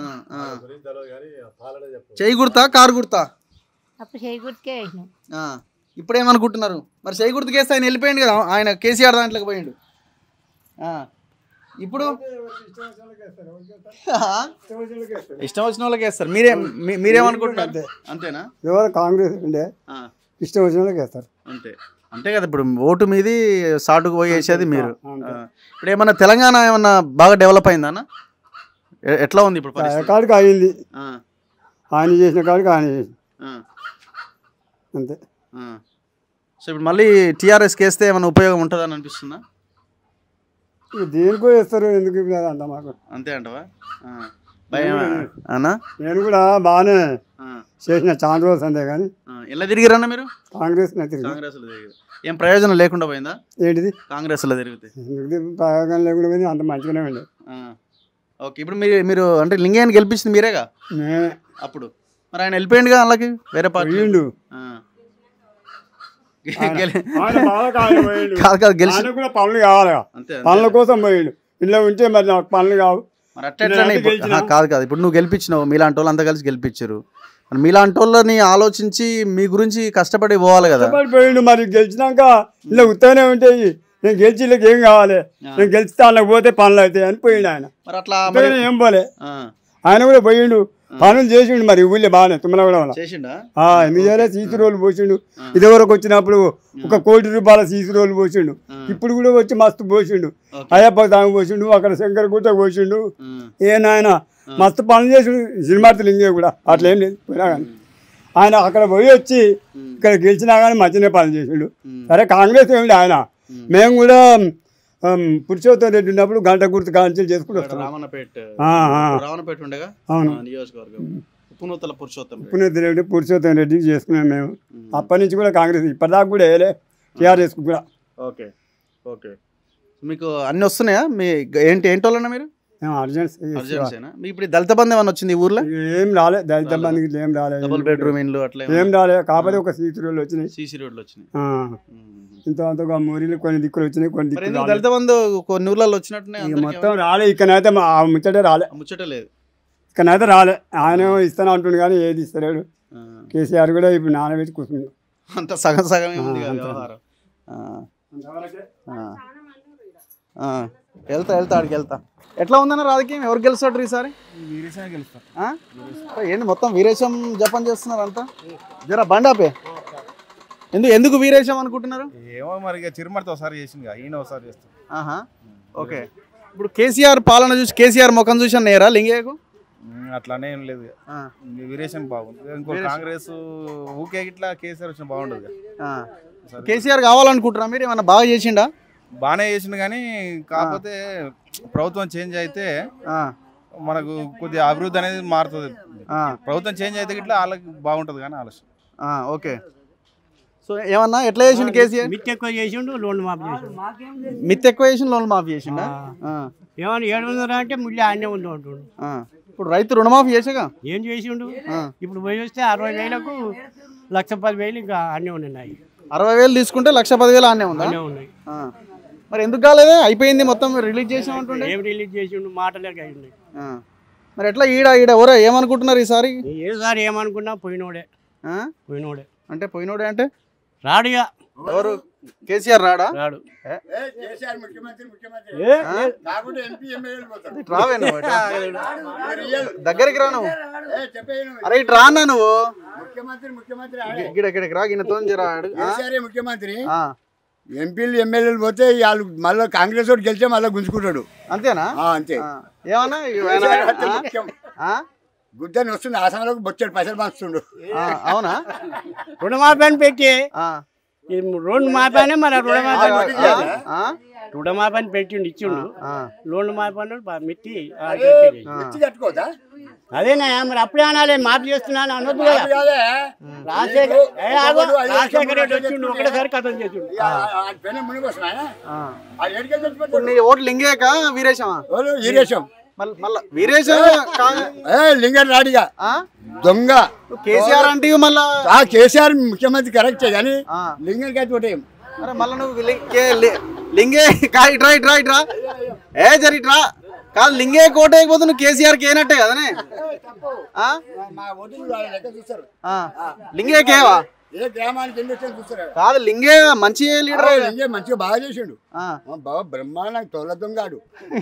చేయి గుర్తా కారు గుర్తా అప్పుడు చేయి గుర్తుకే వేసినాం ఆ, ఇప్పుడు ఏమనుకుంటున్నారు మరి చేయి గుర్తుకేస్తే ఆయన వెళ్ళిపోయింది కదా ఆయన కేసీఆర్ దాంట్లోకి పోయిండు ఆ, ఇప్పుడు ఆ? ఇష్టం వచ్చిన వాళ్ళకి వేస్తారు మీరే మీ- మీరేమనుకుంటున్నారు అంతేనా ఎవరు కాంగ్రెస్ ఉండే ఆ. ఇష్టం వచ్చిన వాళ్ళకి వేస్తారు అంతే అంతే కదా ఇప్పుడు ఓటు మీది సాటుకు పోయి వేసేది మీరు ఆ. ఇప్పుడు ఏమన్నా తెలంగాణ ఏమన్నా బాగా డెవలప్ అయిందా అన్న ఎ- ఎట్లా ఉంది ఇప్పుడు పరిస్థితి? కాడికి అయింది ఆ, ఆయన చేసిన కాడికి ఆయన చేసి ఆ, అంతే ఆ. సో ఇప్పుడు మళ్ళీ టీఆర్ఎస్కి వేస్తే ఏమైనా ఉపయోగం ఉంటుందని అనిపిస్తుందా ఇక దేనికో వేస్తారు ఎందుకు ఇప్పుడు అంట మాకు అంతే అంటవా ఆ. భయం అన్నా నేను కూడా బాగానే ఆ. చేసిన చాలా రోజులు అంతే కానీ ఆ, ఎలా తిరిగిరన్న మీరు కాంగ్రెస్ తిరిగి కాంగ్రెస్లో తిరిగి ఏం ప్రయోజనం లేకుండా పోయిందా ఏంటిది కాంగ్రెస్లో తిరిగితే ఎందుకు ప్రయోగం లేకుండా పోయింది అంత మంచిగానే ఉండే ఆ. ఓకే ఇప్పుడు మీరు మీరు అంటే లింగయ్యని గెలిపించింది మీరేగా మేమే అప్పుడు మరి ఆయన వెళ్ళిపోయిండుగా వాళ్ళకి వేరే పార్టీ పోయిండు. ఆయన- ఆయన బాగా ఆయన పోయిండు. కాదు కాదు గెలిచి ఆయనకు కూడా పనులు కావాలి అంతే, అంతే. పనుల కోసం పోయిండు ఇలా ఉంటే మరి నాకు పనులు కావు మరి అట్లా ఎట్లనే నేనంటే ఇప్పుడు- గెలిచినా. ఆ, కాదు కాదు ఇప్పుడు నువ్వు గెలిపించినావు మీలాంటి వాళ్ళు అంతా కలిసి గెలిపించారు మరి మీలాంటి వాళ్ళని ఆలోచించి మీ గురించి కష్టపడి పోవాలి కదా కష్టపడి పోయిండు మరి గెలిచినాక ఇలా ఉత్తగానే ఉంటాయి నేను గెలిచి వీళ్ళకి ఏం కావాలి నేను గెలిస్తే వాళ్ళకి పోతే పనులు అవుతాయి అని పోయిండు ఆయన మరి అట్లా మరి ఉత్తగానే ఏం పోలే ఆ, ఆయన కూడా పోయిండు పనులు చేసిండు మరి ఊళ్ళో బాగానే తుమ్మల కూడా చేసిండా ఎందుకు చేయలేదు సీసీ రోడ్లు పోసిండు ఇదివరకు వచ్చినప్పుడు ఒక కోటి రూపాయల సీసీ రోడ్లు పోసిండు ఇప్పుడు కూడా వచ్చి మస్తు పోసిండు అయ్యప్ప తాము పోసిండు అక్కడ శంకర్ గుట్ట పోసిండు ఏ నాయన మస్తు పనులు చేసిండు సినిమార్తలు ఇంకే కూడా అట్లా ఏం లేదు పోయినా కానీ ఆయన అక్కడ పోయి వచ్చి ఇక్కడ గెలిచినా కానీ మంచిగానే పనులు చేసిండు సరే కాంగ్రెస్ ఏమిటి ఆయన మేము కూడా ఉమ్, పురుషోత్తం రెడ్డి ఉన్నప్పుడు గంట గుర్తు కాన్సిల్ చేసుకుంటూ వస్తాం రామన్నపేట ఆ, ఆ. రామన్నపేట ఉండగా అవును. ఆ, నియోజకవర్గం ఉప్పునూతల పురుషోత్తం రెడ్డి. పునీత్ రెడ్డి పురుషోత్తం రెడ్డి చేసుకున్నాం మేము అప్పటి నుంచి కూడా కాంగ్రెస్ ఇప్పటిదాకా కూడా వేయలే టీఆర్ఎస్ కూడా ఓకే ఓకే మీకు అన్ని వస్తున్నాయా మీ ఏంటి ఏంటి వాళ్ళన్నా మీరు మేము అర్జెంట్స్ అర్జెన్సీనా మీ ఇప్పుడు ఈ దళిత బంధు ఏమన్నా వచ్చింది ఈ ఊర్లో ఏం రాలే దళిత బంధుకి ఏం రాలే డబుల్ బెడ్రూమ్ ఇండ్లు అట్లా ఏం రాలే కాకపోతే ఒక సీసీ రోడ్లు వచ్చినాయి సీసీ రోడ్లు వచ్చినాయి ఆ. ఇంత అంతగా మూరీలు కొన్ని దిక్కులు వచ్చినాయి కొన్ని మరి దిక్కులు ఎందుకు రాలే. దళిత బంధు కొన్ని ఊర్లలో వచ్చినట్టునే ఇక మొత్తం రాలే ఇక్కడైతే మా- ఆ ముచ్చటే రాలే ముచ్చట లేదు ఇక్కడైతే రాలే ఆయన ఇస్తాను అంటుండు కానీ ఏది ఇస్తలేడు కేసీఆర్ కూడా ఇప్పుడు నానబెట్టి కూర్చుండు అంత సగం సగమే ఉంది కదా ఆ, అంతే. వ్యవహారం ఆ. ఆ. ఆ. వెళ్తా వెళ్తా ఆడికి వెళ్తా ఎట్లా ఉందన్న రాజకీయం ఎవరు గెలుస్తాడు ఈసారి వీరేశమే గెలుస్తారు ఆ? ఏంటి మొత్తం వీరేశం జపం చేస్తున్నారు అంతా జర బండాపే ఎందుకు ఎందుకు వీరేశం అనుకుంటున్నారు ఏమో మరి ఇక చిరుమడితో ఒకసారి చేసింది ఈయన ఒకసారి చేస్తాం ఆహా ఓకే ఇప్పుడు కేసీఆర్ పాలన చూసి కేసీఆర్ ముఖం చూసి నేరా లింగయ్యకు ఉమ్, అట్లానే ఏం లేదు ఇక. ఆ. ఇంక వీరేశం బాగుంది ఇంకో వీరేశం. కాంగ్రెస్ ఊకే ఇట్లా కేసీఆర్ వచ్చిన బాగుండదు ఇక. ఆ. కేసీఆర్ కావాలనుకుంటున్నా మీరు ఏమన్నా బాగా చేసిండా బాగానే చేసిండు కానీ కాకపోతే ప్రభుత్వం చేంజ్ అయితే మనకు కొద్దిగా అభివృద్ధి అనేది మారుతుంది ప్రభుత్వం చేంజ్ అయితే ఇట్లా వాళ్ళకి బాగుంటుంది కానీ ఆలోచన ఆ, ఓకే సో ఏమన్నా ఎట్లా చేసిండు కేసీఆర్ మిత్ ఎక్కువ చేసిండు లోన్ మాఫ్ చేసిండు మిత్ ఎక్కువ చేసి లోన్ మాఫీ చేసిండా ఆ. ఏమన్నా ఏడు వందలు అంటే ముళ్ళీ ఆనే ఉంది అంటుండు ఆ. ఇప్పుడు రైతు రుణమాఫీ చేసాగా ఏం చేసిండు ఆ. ఇప్పుడు పోయి వస్తే అరవై వేలకు లక్ష పది వేలు ఇంకా అన్నీ ఉన్నాయి అరవై వేలు తీసుకుంటే లక్ష పదివేలు ఆనే ఉందా అన్నీ ఉన్నాయి ఆ. మరి ఎందుకు కాలేదే అయిపోయింది మొత్తం రిలీజ్ చేసామంటుండే ఏం రిలీజ్ చేసిండు మాటలే ఉన్నాయి ఆ. మరి ఎట్లా ఈడ ఈడ ఎవరో ఏమనుకుంటున్నారు ఈసారి ఏసారి ఏమనుకున్నా పోయినోడే ఆ? పోయినోడే అంటే పోయినోడే అంటే రాడిగా ఎవరు కేసీఆర్ రాడా రాడు ఏ? కేసీఆర్ ముఖ్యమంత్రి ముఖ్యమంత్రి ఏ, ఆ? కాకుంటే ఎంపీ ఎమ్మెల్యేలు పోతారు ఇటు రావే నువ్వు ఇటు. రియల్. దగ్గరికి రా నువ్వు ఏ, చెప్పేయ్ నువ్వు. అరే ఇటు రా అన్నా నువ్వు ముఖ్యమంత్రి ముఖ్యమంత్రి ఆడే. గిడ గిడకి రా గిన్నెతో జరా ఆడు. ఆ? కేసీఆర్ ముఖ్యమంత్రి ఆ. ఎంపీలు ఎమ్మెల్యేలు పోతే వాళ్ళు మళ్ళీ కాంగ్రెస్ వాడు గెలిచే మళ్ళీ గుంజుకుంటాడు అంతేనా ఆ, అంతే ఆ. ఏమన్నా కేసీఆర్ అంటే ఆ? ముఖ్యం. ఆ? గుద్దని వస్తుంది ఆ సమయంలో బొచ్చాడు పైసలు పంచుతుండు ఆ, అవునా రుణమాఫీ అని పెట్టి ఆ. ఈ రెండు మాపానే మన రుణమాఫీ అని పెట్టి ఆ? ఆ? రుణమాఫీ అని పెట్టిండు ఇచ్చిండు ఆ. లోన్ మాఫీ అన్నాడు బా- మిట్టి ఆ, అరే, చెప్పేది. మిర్చి కట్టుకోవద్దా అదేనా మరి అప్పుడే అనాలి మాఫీ చేస్తున్నాను అనొద్దు కదా మాఫీ కాదే. రాజశేఖర్ ఏ ఆగు, ఒకడు ఐదు రాజశేఖర్ రెడ్డి లక్షలు వచ్చిండు ఒకటేసారి కథం చేసిండు ఇక ఆ- ఆ పెన్ను మునిగొస్తున్నా ఆ. ఆ ఏడుకే ఇప్పుడు చచ్చిపోతాడు నీ ఓట్లు లింగేక వీరేశమా ఎవరు? ఈరేశం మళ్ళీ మళ్ళా వీరేశం కాంగ్రెస్ ఏ లింగర్ రాడిగా ఆ? దొంగ కేసీఆర్ అంటే మళ్ళా ఆ కేసీఆర్ ముఖ్యమంత్రి కరెక్టే కానీ ఆ. లింగర్ కట్టి ఒకటే అరే మళ్ళా నువ్వు లి- కే- లి- లింగే కా ఇట్రా ఇట్రా ఇట్రా ఏ జరి ఇట్రా కాదు లింగే కోట అయిపోతే నువ్వు కేసీఆర్ కి ఏనట్టే కదనే ఆ? మా ఓటింగ్ వాళ్ళ లెక్క చూస్తారు ఆ. లింగే కేవా ఏ గ్రామానికి ఎన్ని వచ్చాయో చూస్తారు కాదు లింగే మంచి లీడర్ ఆ, లింగే మంచిగా బాగా చేసిండు ఆ. ఆ, బాగా బ్రహ్మాండ తోల దొంగాడు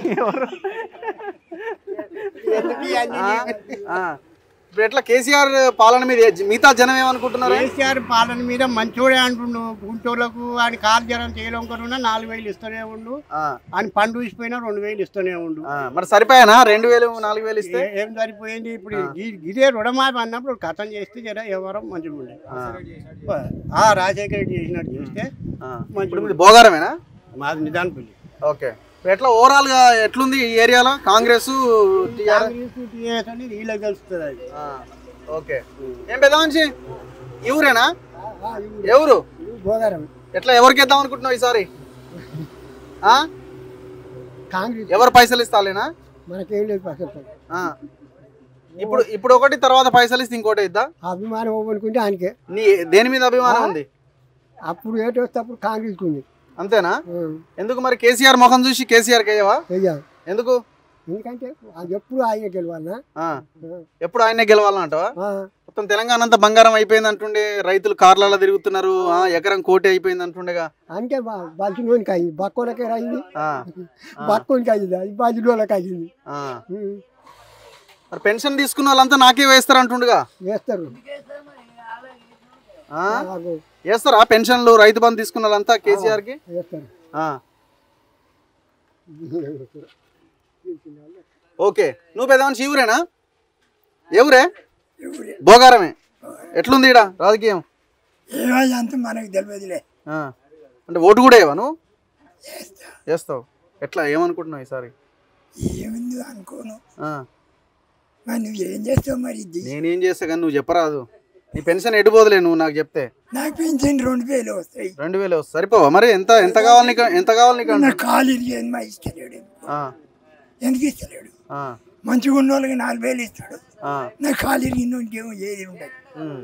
ఆ. ఇప్పుడు ఎట్లా కేసీఆర్ పాలన మీద ఏ- మిగతా జనం ఏమనుకుంటున్నారు కేసీఆర్ పాలన మీద మంచోడే అంటుండు గుంటూరులకు ఆయన కాలు జనం చేయలేకరున్నా నాలుగు వేలు ఇస్తూనే ఉండు ఆ. ఆయన పండు ఇచ్చిపోయినా రెండు వేలు ఇస్తూనే ఉండు ఆ, మరి సరిపోయానా రెండు వేలు నాలుగు వేలు ఇస్తే ఏ- ఏం సరిపోయింది ఇప్పుడు ఈ- ఇదే రుణమాఫీ అన్నప్పుడు కథం చేస్తే జర ఎవరం మంచిగా ఉండే ఆ రాజశేఖర రెడ్డి చేసినట్టు చేస్తే ఆ. మంచిగా ఇప్పుడు మీది ఉండే. భోగారమేనా మాది నిదానపల్లి ఓకే ఇప్పుడు ఎట్లా ఓవరాల్ గా ఎట్లుంది ఈ ఏరియాలో కాంగ్రెస్ టీఆర్ కాంగ్రెస్ టీఆర్ఎస్ అనేది వీళ్ళకి తెలుస్తుంది అది ఓకే ఏం పెద్ద మనిషి ఈ ఊరేనా ఎవరు భోగారం ఎట్లా ఎవరికి ఇద్దాం అనుకుంటున్నావు ఈసారి ఆ? కాంగ్రెస్ ఎవరు పైసలు ఇస్తాలేనా మనకేం లేదు పక్కన ఆ. ఇప్పుడు ఇప్పుడు ఒకటి తర్వాత పైసలు ఇస్తే ఇంకోటి ఇద్దా అభిమానం ఇవ్వనుకుంటే ఆయనకే నీ దేని మీద అభిమానం ఉంది అప్పుడు ఏటి వస్తే అప్పుడు కాంగ్రెస్కి ఉంది అంతేనా ఎందుకు మరి కేసీఆర్ ముఖం చూసి కేసీఆర్ కేయవా వెయ్యాలి ఎందుకు ఎందుకంటే అది ఎప్పుడు ఆయన గెలవాలనా ఆ. ఎప్పుడు ఆయనే గెలవాలంటావా ఆ. మొత్తం తెలంగాణ అంతా బంగారం అయిపోయింది అంటుండే రైతులు కార్లలో తిరుగుతున్నారు ఆ, ఎకరం కోటి అయిపోయింది అంటుండేగా అంటే బలిసినోనికి అయింది బక్కోలకే అయింది ఆ. బక్కోనికి అయింది అది బలిలోకి అయింది ఆ. మరి పెన్షన్ తీసుకున్న వాళ్ళంతా నాకే వేస్తారు అంటుండగా వేస్తారు ఆ? వేస్తారా పెన్షన్లు రైతు బంధు తీసుకున్న వాళ్ళంతా కేసీఆర్ కి వేస్తారు ఆ. ఓకే నువ్వు పెద్ద మనిషి ఈ ఊరేనా ఏ ఊరే భోగారమే ఎట్లుంది ఈడ రాజకీయం ఏమో అంత మనకు తెలియదులే ఆ. అంటే ఓటు కూడా వేయవా నువ్వు వేస్తావు ఎట్లా ఏమనుకుంటున్నావు ఈసారి ఏముంది అనుకోను ఆ. మరి నువ్వు ఏం చేస్తావు మరి ఇది నేనేం చేస్తా కానీ నువ్వు చెప్పరాదు నీ పెన్షన్ ఎడిపోదులే నువ్వు నాకు చెప్తే నాకు పెన్షన్ రెండు వేలు వస్తాయి రెండు వేలు వస్తుంది సరిపోవా మరి ఎంత ఎంత కావాలి నీకు ఎంత కావాలి నీకు నా అంటున్నా? కాలు ఇరిగేది మా ఇస్తలేడు ఆ, ఎందుకు ఇస్తలేడు ఆ, మంచిగా ఉన్న వాళ్ళకి నాలుగు వేలు ఇస్తాడు ఆ. నా కాలు ఇరిగిన ఇంకేమో ఏది ఉండదు ఉమ్.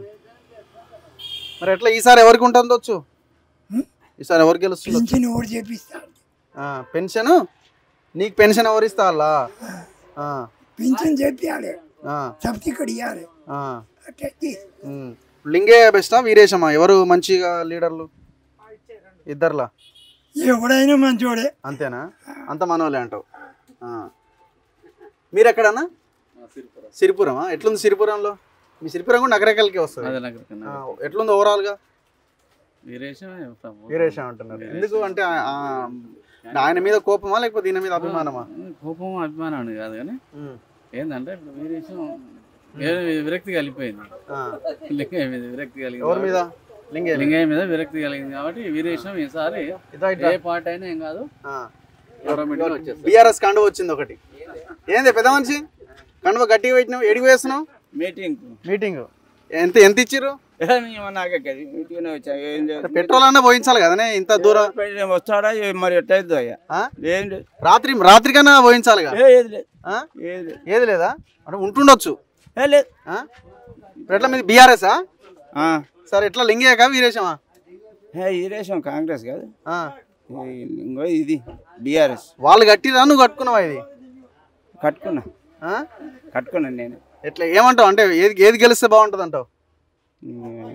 మరి ఎట్లా ఈసారి ఎవరికి ఉంటుందో వచ్చు ఈసారి ఎవరు గెలుస్తుందో పెన్షన్ ఓడి చేపిస్తాడు పెన్షన్ నీకు పెన్షన్ ఎవరు ఇస్తా అలా ఆ, పెన్షన్ చేపియాలి ఆ, సబ్సిడీ ఇవ్వాలి ఆ. అట్లా చేసి. ఉమ్. లింగే బెస్టా వీరేశమా ఎవరు మంచిగా లీడర్లు ఇద్దర్లా ఎవడైనా మంచోడే అంతేనా అంత మనోలే అంటావు ఆ. మీరు ఎక్కడన్నా సిరిపురమా ఎట్లుంది సిరిపురంలో మీ సిరిపురం కూడా నగరకల్కి వస్తుంది అదే నగరకల్, ఆ, ఎట్లుంది ఓవరాల్ గా వీరేశమే ప్రభు. వీరేశం అంటున్నారు ఎందుకు అంటే ఆ- ఆ- ఆయన మీద కోపమా లేకపోతే దీని మీద అభిమానమా కోపం అభిమానం అని కాదు కానీ ఏంటంటే ఇప్పుడు వీరేశం వేరే విరక్తి కలిగిపోయింది ఆ. లింగయ్య మీద విరక్తి కలిగింది ఎవరి మీద? కాబట్టి- లింగయ్య మీద. లింగయ్య మీద విరక్తి కలిగింది కాబట్టి వీరేశం ఈసారి ఇట్రా, ఇట్రా. ఏ పార్టీ అయినా ఏం కాదు ఆ. ఆటోమేటిక్గా వచ్చేస్తుంది బీఆర్ఎస్ కండువ వచ్చింది ఒకటి ఏంది పెద్ద మనిషి కండువ గట్టిగా పెట్టినావు ఎడిగి వేస్తున్నావు మీటింగ్ మీటింగ్ ఎంత ఎంత ఇచ్చిర్రు నాకే మీటింగ్ వచ్చా ఏం చేయాలి? పెట్రోల్ అన్నా పోయించాలి కదనే ఇంత దూరం పెట్రోల్ వస్తాడా ఏ మరి ఎట్టయిద్దో అయ్యా ఆ? ఏం లేదు రాత్రి రాత్రికన్నా పోయించాలిగా ఏ, ఏది లేదు ఆ? ఏది లేదు ఏది లేదా అంటే ఉంటుండొచ్చు ఏ లేదు ఆ? ఇప్పుడు ఎట్లా మీది బీఆర్ఎస్ ఆ. సరే ఎట్లా లింగయ్యకా వీరేశమా ఏ ఈరేశం కాంగ్రెస్ కాదు ఆ. ఈ ఇంకో ఇది బీఆర్ఎస్ వాళ్ళు కట్టిరా నువ్వు కట్టుకున్నావా ఇది కట్టుకున్నా ఆ? కట్టుకున్నాను నేను ఎట్లా ఏమంటావు అంటే ఏది ఏది గెలిస్తే బాగుంటుంది అంటావు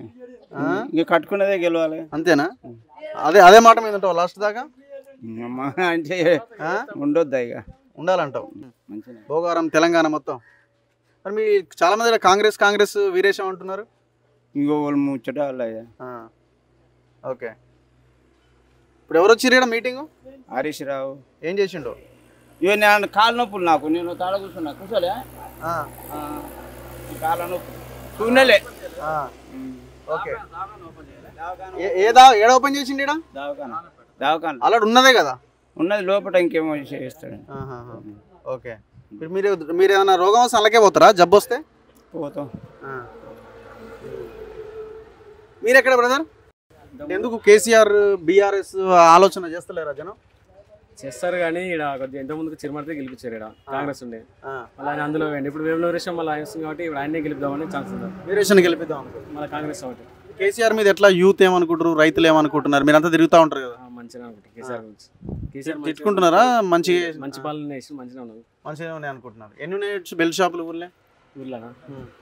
ఇంకా కట్టుకున్నదే గెలవాలి అంతేనా అదే అదే మాట మీద ఉంటావు లాస్ట్ దాకా అమ్మా అంటే ఉండొద్దా ఇక ఉండాలంటావు మంచిగా భోగారం తెలంగాణ మొత్తం మరి మీ చాలా మంది ఇక్కడ కాంగ్రెస్ కాంగ్రెస్ వీరేశం అంటున్నారు ఇంకో వాళ్ళు ముచ్చట వాళ్ళయ్యా ఆ. ఓకే ఇప్పుడు ఎవరు వచ్చారు ఇక్కడ మీటింగ్ హరీష్ రావు ఏం చేసిండు ఇక నేను కాళ్ళ నొప్పులు నాకు నేను తాడ కూర్చున్నా కూర్చోలే ఆ. ఆ, ఈ కాళ్ళ నొప్పి చూడలే ఆ. ఓకే ఏ- ఏ దా ఏడ ఓపెన్ చేసిండు ఇక్కడ దవాఖాన దవాఖాన అలాడు ఉన్నదే కదా ఉన్నది లోపల ఇంకేమో చేస్తాడు ఆహాహా. ఓకే మీరు మీరు మీరు ఏమైనా రోగం వస్తే అలాగే పోతారా జబ్బు వస్తే పోతాం ఆ. మీరు ఎక్కడ బ్రదర్ ఎందుకు కేసీఆర్ బీఆర్ఎస్ ఆలోచన చేస్తలేరా జనం చేస్తారు కానీ ఇక్కడ కొద్దిగా ఎంత ముందుకు చిరుమర్తే గెలిపించారు ఇక్కడ కాంగ్రెస్ ఉండే ఆ. మళ్ళీ ఆయన అందులో పోయిండు. ఇప్పుడు వేముల వీరేశం మళ్ళీ ఆయన వస్తుంది కాబట్టి ఇప్పుడు ఆయనే గెలుపుదామని ఛాన్స్ ఉంది వీరేషన్ గెలిపిద్దాం అనుకుంటున్నారు. మళ్ళీ కాంగ్రెస్ కాబట్టి కేసీఆర్ మీద ఎట్లా యూత్ ఏమనుకుంటారు రైతులు ఏమనుకుంటున్నారు మీరంతా తిరుగుతూ ఉంటారు కదా ఆ, మంచిగా అనుకుంటారు కేసీఆర్ గురించి కేసీఆర్ మంచిగా- తిట్టుకుంటున్నారా మంచిగా మంచి పాలన వేసి మంచిగా ఉన్నది మంచిగా ఉన్నాయి అనుకుంటున్నారు ఎన్ని ఉన్నాయి బెల్ షాపులు ఊర్లే ఊర్లోనా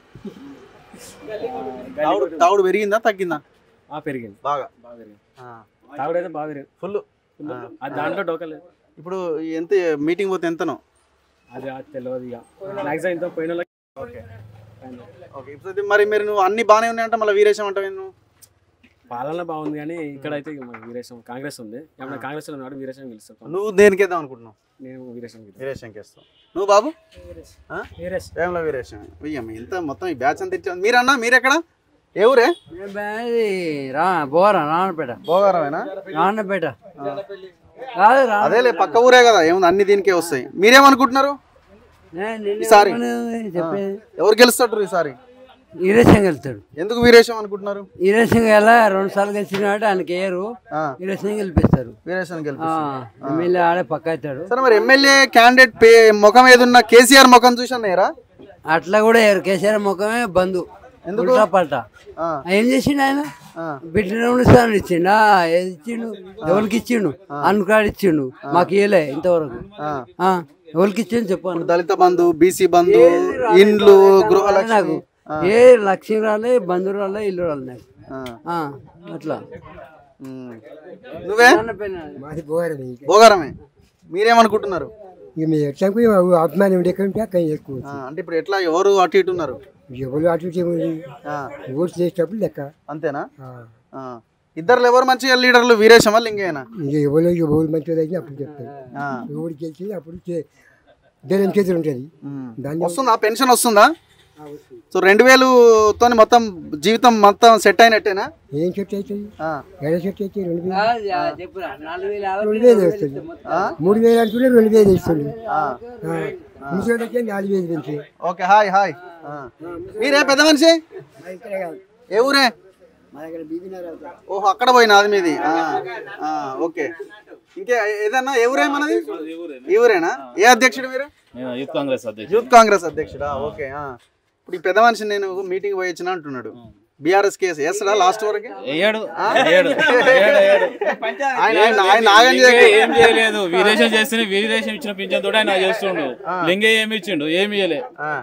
తాగుడు తాగుడు పెరిగిందా తగ్గిందా ఆ, పెరిగింది బాగా బాగా పెరిగింది ఆ. తాగుడైతే బాగా పెరిగింది ఫుల్ ఫుల్ అది దాంట్లో డోకలేదు ఇప్పుడు ఎంత మీటింగ్ పోతే ఎంతనో అది అది తెలియదు ఇక మ్యాక్సిమం ఇంత పోయిన వాళ్ళకి ఓకే ఓకే ఇప్పుడు ఇది మరి మీరు నువ్వు అన్ని బాగానే ఉన్నాయంటే మళ్ళీ వీరేశం అంటావు నువ్వు పాలన బాగుంది కానీ ఇక్కడ అయితే ఇక మనకి వీరేశం కాంగ్రెస్ ఉంది ఏమన్నా కాంగ్రెస్ ఉన్నాడు వీరేశం గెలుస్తాం నువ్వు దేనికి వేద్దాం అనుకుంటున్నావు నేను వీరేశం గెలుస్తాను. వీరేశంకి వేస్తావు నువ్వు బాబు వేముల వీరేశం వెయ్యమ్మ ఇంత మొత్తం ఈ బ్యాచ్ అంతా ఇట్లా మీరన్నా మీరెక్కడ ఏ ఊరే రా బోరా నాన్నపేట భోగారమేనా నాన్నపేట కాదు రా అదేలే పక్క ఊరే కదా ఏముంది అన్ని దీనికే వస్తాయి మీరేమనుకుంటున్నారు ఈసారి చెప్పేది ఎవరు గెలుస్తాడు ఈసారి వీరేశం వెళ్తాడు ఎందుకు వీరేశం అనుకుంటున్నారు వీరేశం ఎలా రెండు సార్లు గెలిచిన వాడు ఆయనకి ఏరు వీరేశం గెలిపిస్తారు వీరేశం ఆ, ఎమ్మెల్యే ఆడే పక్క అవుతాడు సరే మరి ఎమ్మెల్యే క్యాండిడేట్ పే ముఖం ఏదున్న కేసీఆర్ ముఖం చూసారా అట్లా కూడా ఏరు కేసీఆర్ ముఖమే బంధు ఎందుకు? ఉల్టా పల్టా ఏం చేసిండు ఆయన బిడ్డ స్థానం ఇచ్చిండు ఆ, ఏది ఇచ్చిండు ఎవరికి ఇచ్చిండు అనుకాడు ఇచ్చిండు మాకు ఇయ్యలే ఇంతవరకు ఆ, ఎవరికి ఇచ్చిండు చెప్పాను దళిత బంధు బీసీ బంధు ఇండ్లు గృహలక్ష్మి నాకు ఏ లక్ష్మి రాలే బంధు రాలే ఇల్లు రాలే నాకు ఆ, అట్లా నువ్వే మాది పోరాడు భోగారమే మీరేమనుకుంటున్నారు ఇక మీ ఎట్లకు అభిమానం ఉండే కంటే అక్కడ ఎక్కువ ఆ, అంటే ఇప్పుడు ఎట్లా ఎవరు అటు ఇటు ఉన్నారు ఎవరు అటు ఇటు ఏముంది ఓట్లు చేసేటప్పుడు లెక్క అంతేనా ఆ. ఇద్దరు ఎవరు మంచిగా లీడర్లు వీరేశమా లింగేనా ఇక ఎవరు ఎవరు మంచిగా అయితే అప్పుడు చెప్తారు ఎవరు గెలిచి అప్పుడు చే- దేని చేతులు ఉంటుంది దాన్ని వస్తుందా పెన్షన్ వస్తుందా సో రెండు వేలుతో మొత్తం జీవితం మొత్తం సెట్ అయినట్టేనా ఏం చెట్టు అవుతుంది ఆ. ఎడ చెట్టు అయితే రెండు వేలు చెప్పురా నాలుగు వేల రెండు వేలు వస్తుంది మూడు వేలు అంటుంటే రెండు వేలు ఇస్తుంది ముసలికే నాలుగు వేలు పెంచి ఓకే హాయ్ హాయ్ ఆ. మీరే పెద్ద మనిషి ఏ ఊరే మా దగ్గర బీబీనగర్ ఓహో అక్కడ పోయినా అది మీది ఆ, ఆ, ఓకే ఇంకే ఏదన్నా ఏ ఊరే మనది ఈ ఊరేనా ఏ అధ్యక్షుడు మీరు యూత్ కాంగ్రెస్ అధ్యక్షుడు యూత్ కాంగ్రెస్ అధ్యక్షుడా ఓకే ఆ. ఇప్పుడు ఈ పెద్ద మనిషి నేను మీటింగ్ పోయి వచ్చిన అంటున్నాడు బీఆర్ఎస్ కేసు వేస్తాడా లాస్ట్ వరకు వేయడు. ఆ? వేయడు. వేయడు, వేయడు. ఆయన ఆయన ఆయన నాగం లింగయ్య చేయకు. ఏం చేయలేదు వీరేశం చేస్తేనే వీరేశం ఇచ్చిన పింఛన్ తోటి ఆయన చేస్తుండు లింగయ్య ఏమి ఇచ్చిండు ఏమి ఇయ్యలే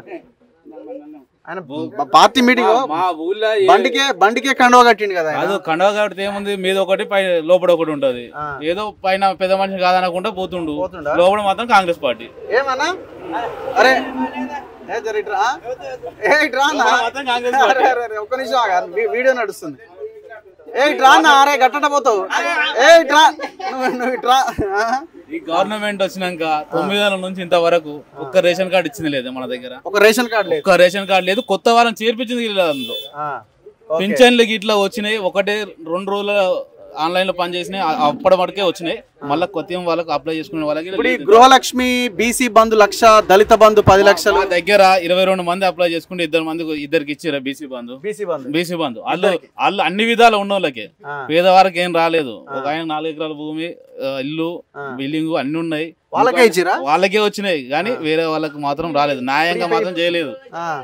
ఆయన బ- పార్టీ మీటింగ్ మా ఊళ్ళో ఏ- బండికే బండికే కండువా కట్టిండు కదా ఆయన. అది కండవ కాబట్టి ఏముంది మీద ఒకటి పై లోపల ఒకటి ఉంటది ఏదో పైన పెద్ద మనిషి కాదనకుండా పోతుండు లోపల మాత్రం కాంగ్రెస్ పార్టీ ఏమన్నా అరే ఏ జర ఇట్రా ఏ ఇట్రా అన్న అరే, అరే, అరే, ఒక్క నిమిషం ఆగు. వీ- వీడియో నడుస్తుంది ఏ ఇట్రా అన్న అరే గట్టట పోతావు ఏ ఇట్రా నువ్వు నువ్వు ఇట్రా ఆ? ఈ గవర్నమెంట్ వచ్చినాక తొమ్మిది నెలల నుంచి ఇంతవరకు ఒక్క రేషన్ కార్డు ఇచ్చింది లేదు మన దగ్గర ఒక రేషన్ కార్డు లేదు ఒక్క రేషన్ కార్డు లేదు కొత్త వాళ్ళని చేర్పించింది లేదు అందులో ఆ, ఓకే. పింఛన్లకి ఇట్లా వచ్చినాయి ఒకటే రెండు రోజుల ఆన్లైన్ లో పనిచేసినాయి అ- అప్పటి వరకే వచ్చినాయి మళ్ళీ కొత్త వాళ్ళకి అప్లై చేసుకునే వాళ్ళకి ఇప్పుడు ఈ లేదు. గృహలక్ష్మి బీసీ బంధు లక్ష దళిత బంధు పది లక్షలు మా దగ్గర ఇరవై రెండు మంది అప్లై చేసుకుంటే ఇద్దరు మంది ఇద్దరికి ఇచ్చారు BC Bandhu BC Bandhu BC Bandhu వాళ్ళు వాళ్ళు అన్ని విధాలు ఉన్న వాళ్ళకి ఆ. పేదవారికి ఏం రాలేదు ఒక ఆయన నాలుగు ఎకరాల భూమి ఆ, ఇల్లు బిల్డింగ్ అన్ని ఉన్నాయి వాళ్ళకే ఇచ్చిరా? వాళ్ళకే వచ్చినాయి కానీ వేరే వాళ్ళకి మాత్రం రాలేదు న్యాయంగా మాత్రం చేయలేదు ఆ.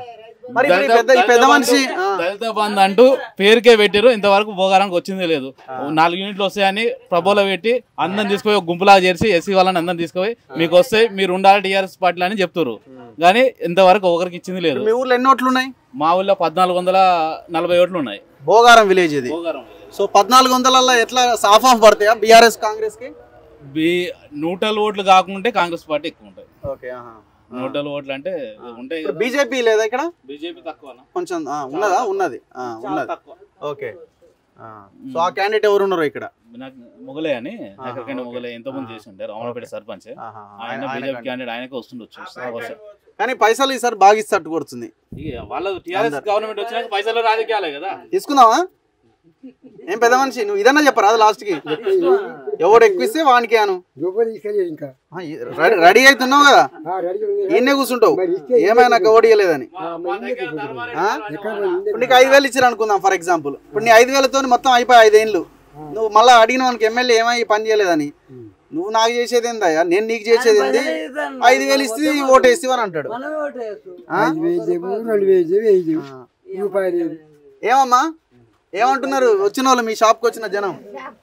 మరి ఇప్పుడు ఈ దళిత- పెద్ద- ఈ పెద్ద దళిత మనిషి, బంధు- ఆ. దళిత బంధు అంటూ పేరుకే పెట్టారు ఇంతవరకు భోగారానికి వచ్చిందే లేదు నాలుగు యూనిట్లు వస్తాయని ప్రభులో పెట్టి అందరం తీసుకుపోయి ఒక గుంపులాగా చేసి ఎస్సీ వాళ్ళని అందరం తీసుకుపోయి మీకు వస్తే మీరు ఉండాలి టీఆర్ఎస్ పార్టీలు అని చెప్తారు కానీ ఇంతవరకు ఒకరికి ఇచ్చింది లేదు మీ ఊర్లో ఎన్ని ఓట్లు ఉన్నాయి మా ఊళ్ళో పద్నాలుగు వందల నలభై ఓట్లు ఉన్నాయి భోగారం విలేజ్ ఇది భోగారం సో పద్నాలుగు వందలలో ఎట్లా సాఫ్ ఆఫ్ పడతాయా బీఆర్ఎస్ కాంగ్రెస్ కి బి నూటల్ ఓట్లు కాకుంటే కాంగ్రెస్ పార్టీ ఎక్కువ ఉంటుంది ఓకే నూటల్ ఓట్లు అంటే ఉంటాయి కదా బీజేపీ లేదా ఇక్కడ బీజేపీ తక్కువ కొంచెం ఆ, ఉన్నదా ఉన్నది ఆ, చాలా ఉన్నది తక్కువ. ఓకే ఆ, సో ఆ క్యాండిడేట్ ఎవరు ఉన్నారు ఇక్కడ నాకు మొగలే అని నాకంటే మొగలే ఎంతో మంది చేసి ఉంటారు రామలపేట సర్పంచ్ ఆయన ఆయన- ఆయన బీజేపీ కంటే. క్యాండిడేట్ ఆయనకే వస్తుండొచ్చు అవసరం. కానీ పైసలు ఈసారి బాగా ఇస్తట్టు కొడుతుంది ఇక వాళ్ళ టీఆర్ఎస్ గవర్నమెంట్ వచ్చినాక పైసలు రాజకీయాలే కదా తీసుకుందామా ఏం పెద్ద మనిషి నువ్వు ఇదన్నా చెప్పరా లాస్ట్ కి ఎవడు ఎక్కువ ఇస్తే వానికి అను రూపాయలు తీసుకెళ్ళి ఇంకా రెడీ- రెడీ అవుతున్నావు కదా ఈయనే కూర్చుంటావు ఏమైనా ఓడి ఇవ్వలేదని ఆ? ఇప్పుడు నీకు ఐదు వేలు ఇచ్చారు అనుకుందాం ఫర్ ఎగ్జాంపుల్ ఇప్పుడు నీ ఐదు వేలతో మొత్తం అయిపోయి ఐదేళ్ళు నువ్వు మళ్ళీ అడిగిన వానికి ఎమ్మెల్యే ఏమై ఈ పని చేయలేదని నువ్వు నాకు చేసేది ఏందయ్యా నేను నీకు చేసేది ఏంది ఐదు వేలు ఇస్తే ఓటు వేస్తావు అని అంటాడు ఆ? ఐదు వేలు చెప్పు రెండు వేలు చెప్పు వెయ్యి చెప్పు రూపాయలు చెప్పు. ఏమమ్మా ఏమంటున్నారు వచ్చిన వాళ్ళు మీ షాప్కి వచ్చిన జనం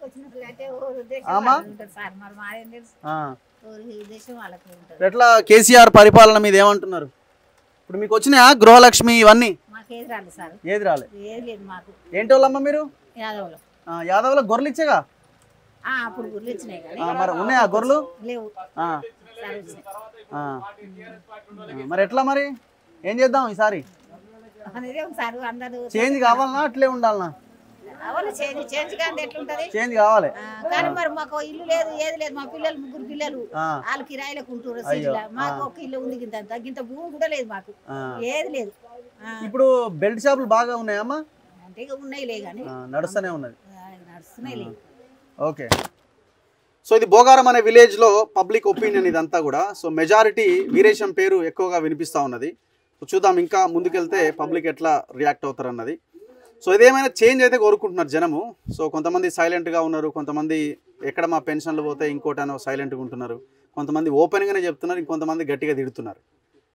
ఆమా? సార్ మరి మాదేం తెలుసు ఆ. ఎవరి ఉద్దేశం వాళ్ళకి ఉంటుంది ఎట్లా కేసీఆర్ పరిపాలన మీద ఏమంటున్నారు ఇప్పుడు మీకు వచ్చినాయా గృహలక్ష్మి ఇవన్నీ మాకు ఏది రాలేదు సార్ ఏది రాలే ఏది లేదు మాకు ఏంటి వాళ్ళమ్మ మీరు యాదవ్లో ఆ, యాదవ్ల గొర్రెలు ఇచ్చేగా ఆ, అప్పుడు గుర్లు ఇచ్చినాయి కానీ ఆ, మరి ఉన్నాయా గొర్రెలు లేవు ఆ, సార్ వచ్చినాయి ఆ. ఆ, మరి ఎట్లా మరి ఏం చేద్దాం ఈసారి అనేది ఒకసారి అందరూ చేంజ్ కావాలనా అట్లే ఉండాలనా అవన్నీ చేంజ్ చేంజ్ కానీ ఎట్లుంటది చేంజ్ కావాలి ఆ, కానీ మరి మాకు ఇల్లు లేదు ఏది లేదు మా పిల్లలు ముగ్గురు పిల్లలు ఆ. వాళ్ళు కిరాయిలకు ఉంటున్నారు అయ్యో, సిటీలో మాకు ఆ. ఒక ఇల్లు ఉంది గింత గింత భూమి కూడా లేదు మాకు ఆ. ఏది లేదు ఆ, ఇప్పుడు బెల్ట్ షాపులు బాగా ఉన్నాయమ్మా అంటే ఇక ఉన్నాయిలే కానీ ఆ, నడుస్తూనే ఉన్నది నడుస్తున్నాయిలే ఓకే సో ఇది బోగారం అనే విలేజ్లో పబ్లిక్ ఒపీనియన్ ఇదంతా కూడా సో మెజారిటీ వీరేశం పేరు ఎక్కువగా వినిపిస్తూ ఉన్నది సో చూద్దాం ఇంకా ముందుకెళ్తే పబ్లిక్ ఎట్లా రియాక్ట్ అవుతారు అన్నది సో ఇదేమైనా చేంజ్ అయితే కోరుకుంటున్నారు జనము సో కొంతమంది సైలెంట్గా ఉన్నారు కొంతమంది ఎక్కడ మా పెన్షన్లు పోతే ఇంకోటి అనో సైలెంట్గా ఉంటున్నారు కొంతమంది ఓపెన్గానే చెప్తున్నారు ఇంకొంతమంది గట్టిగా తిడుతున్నారు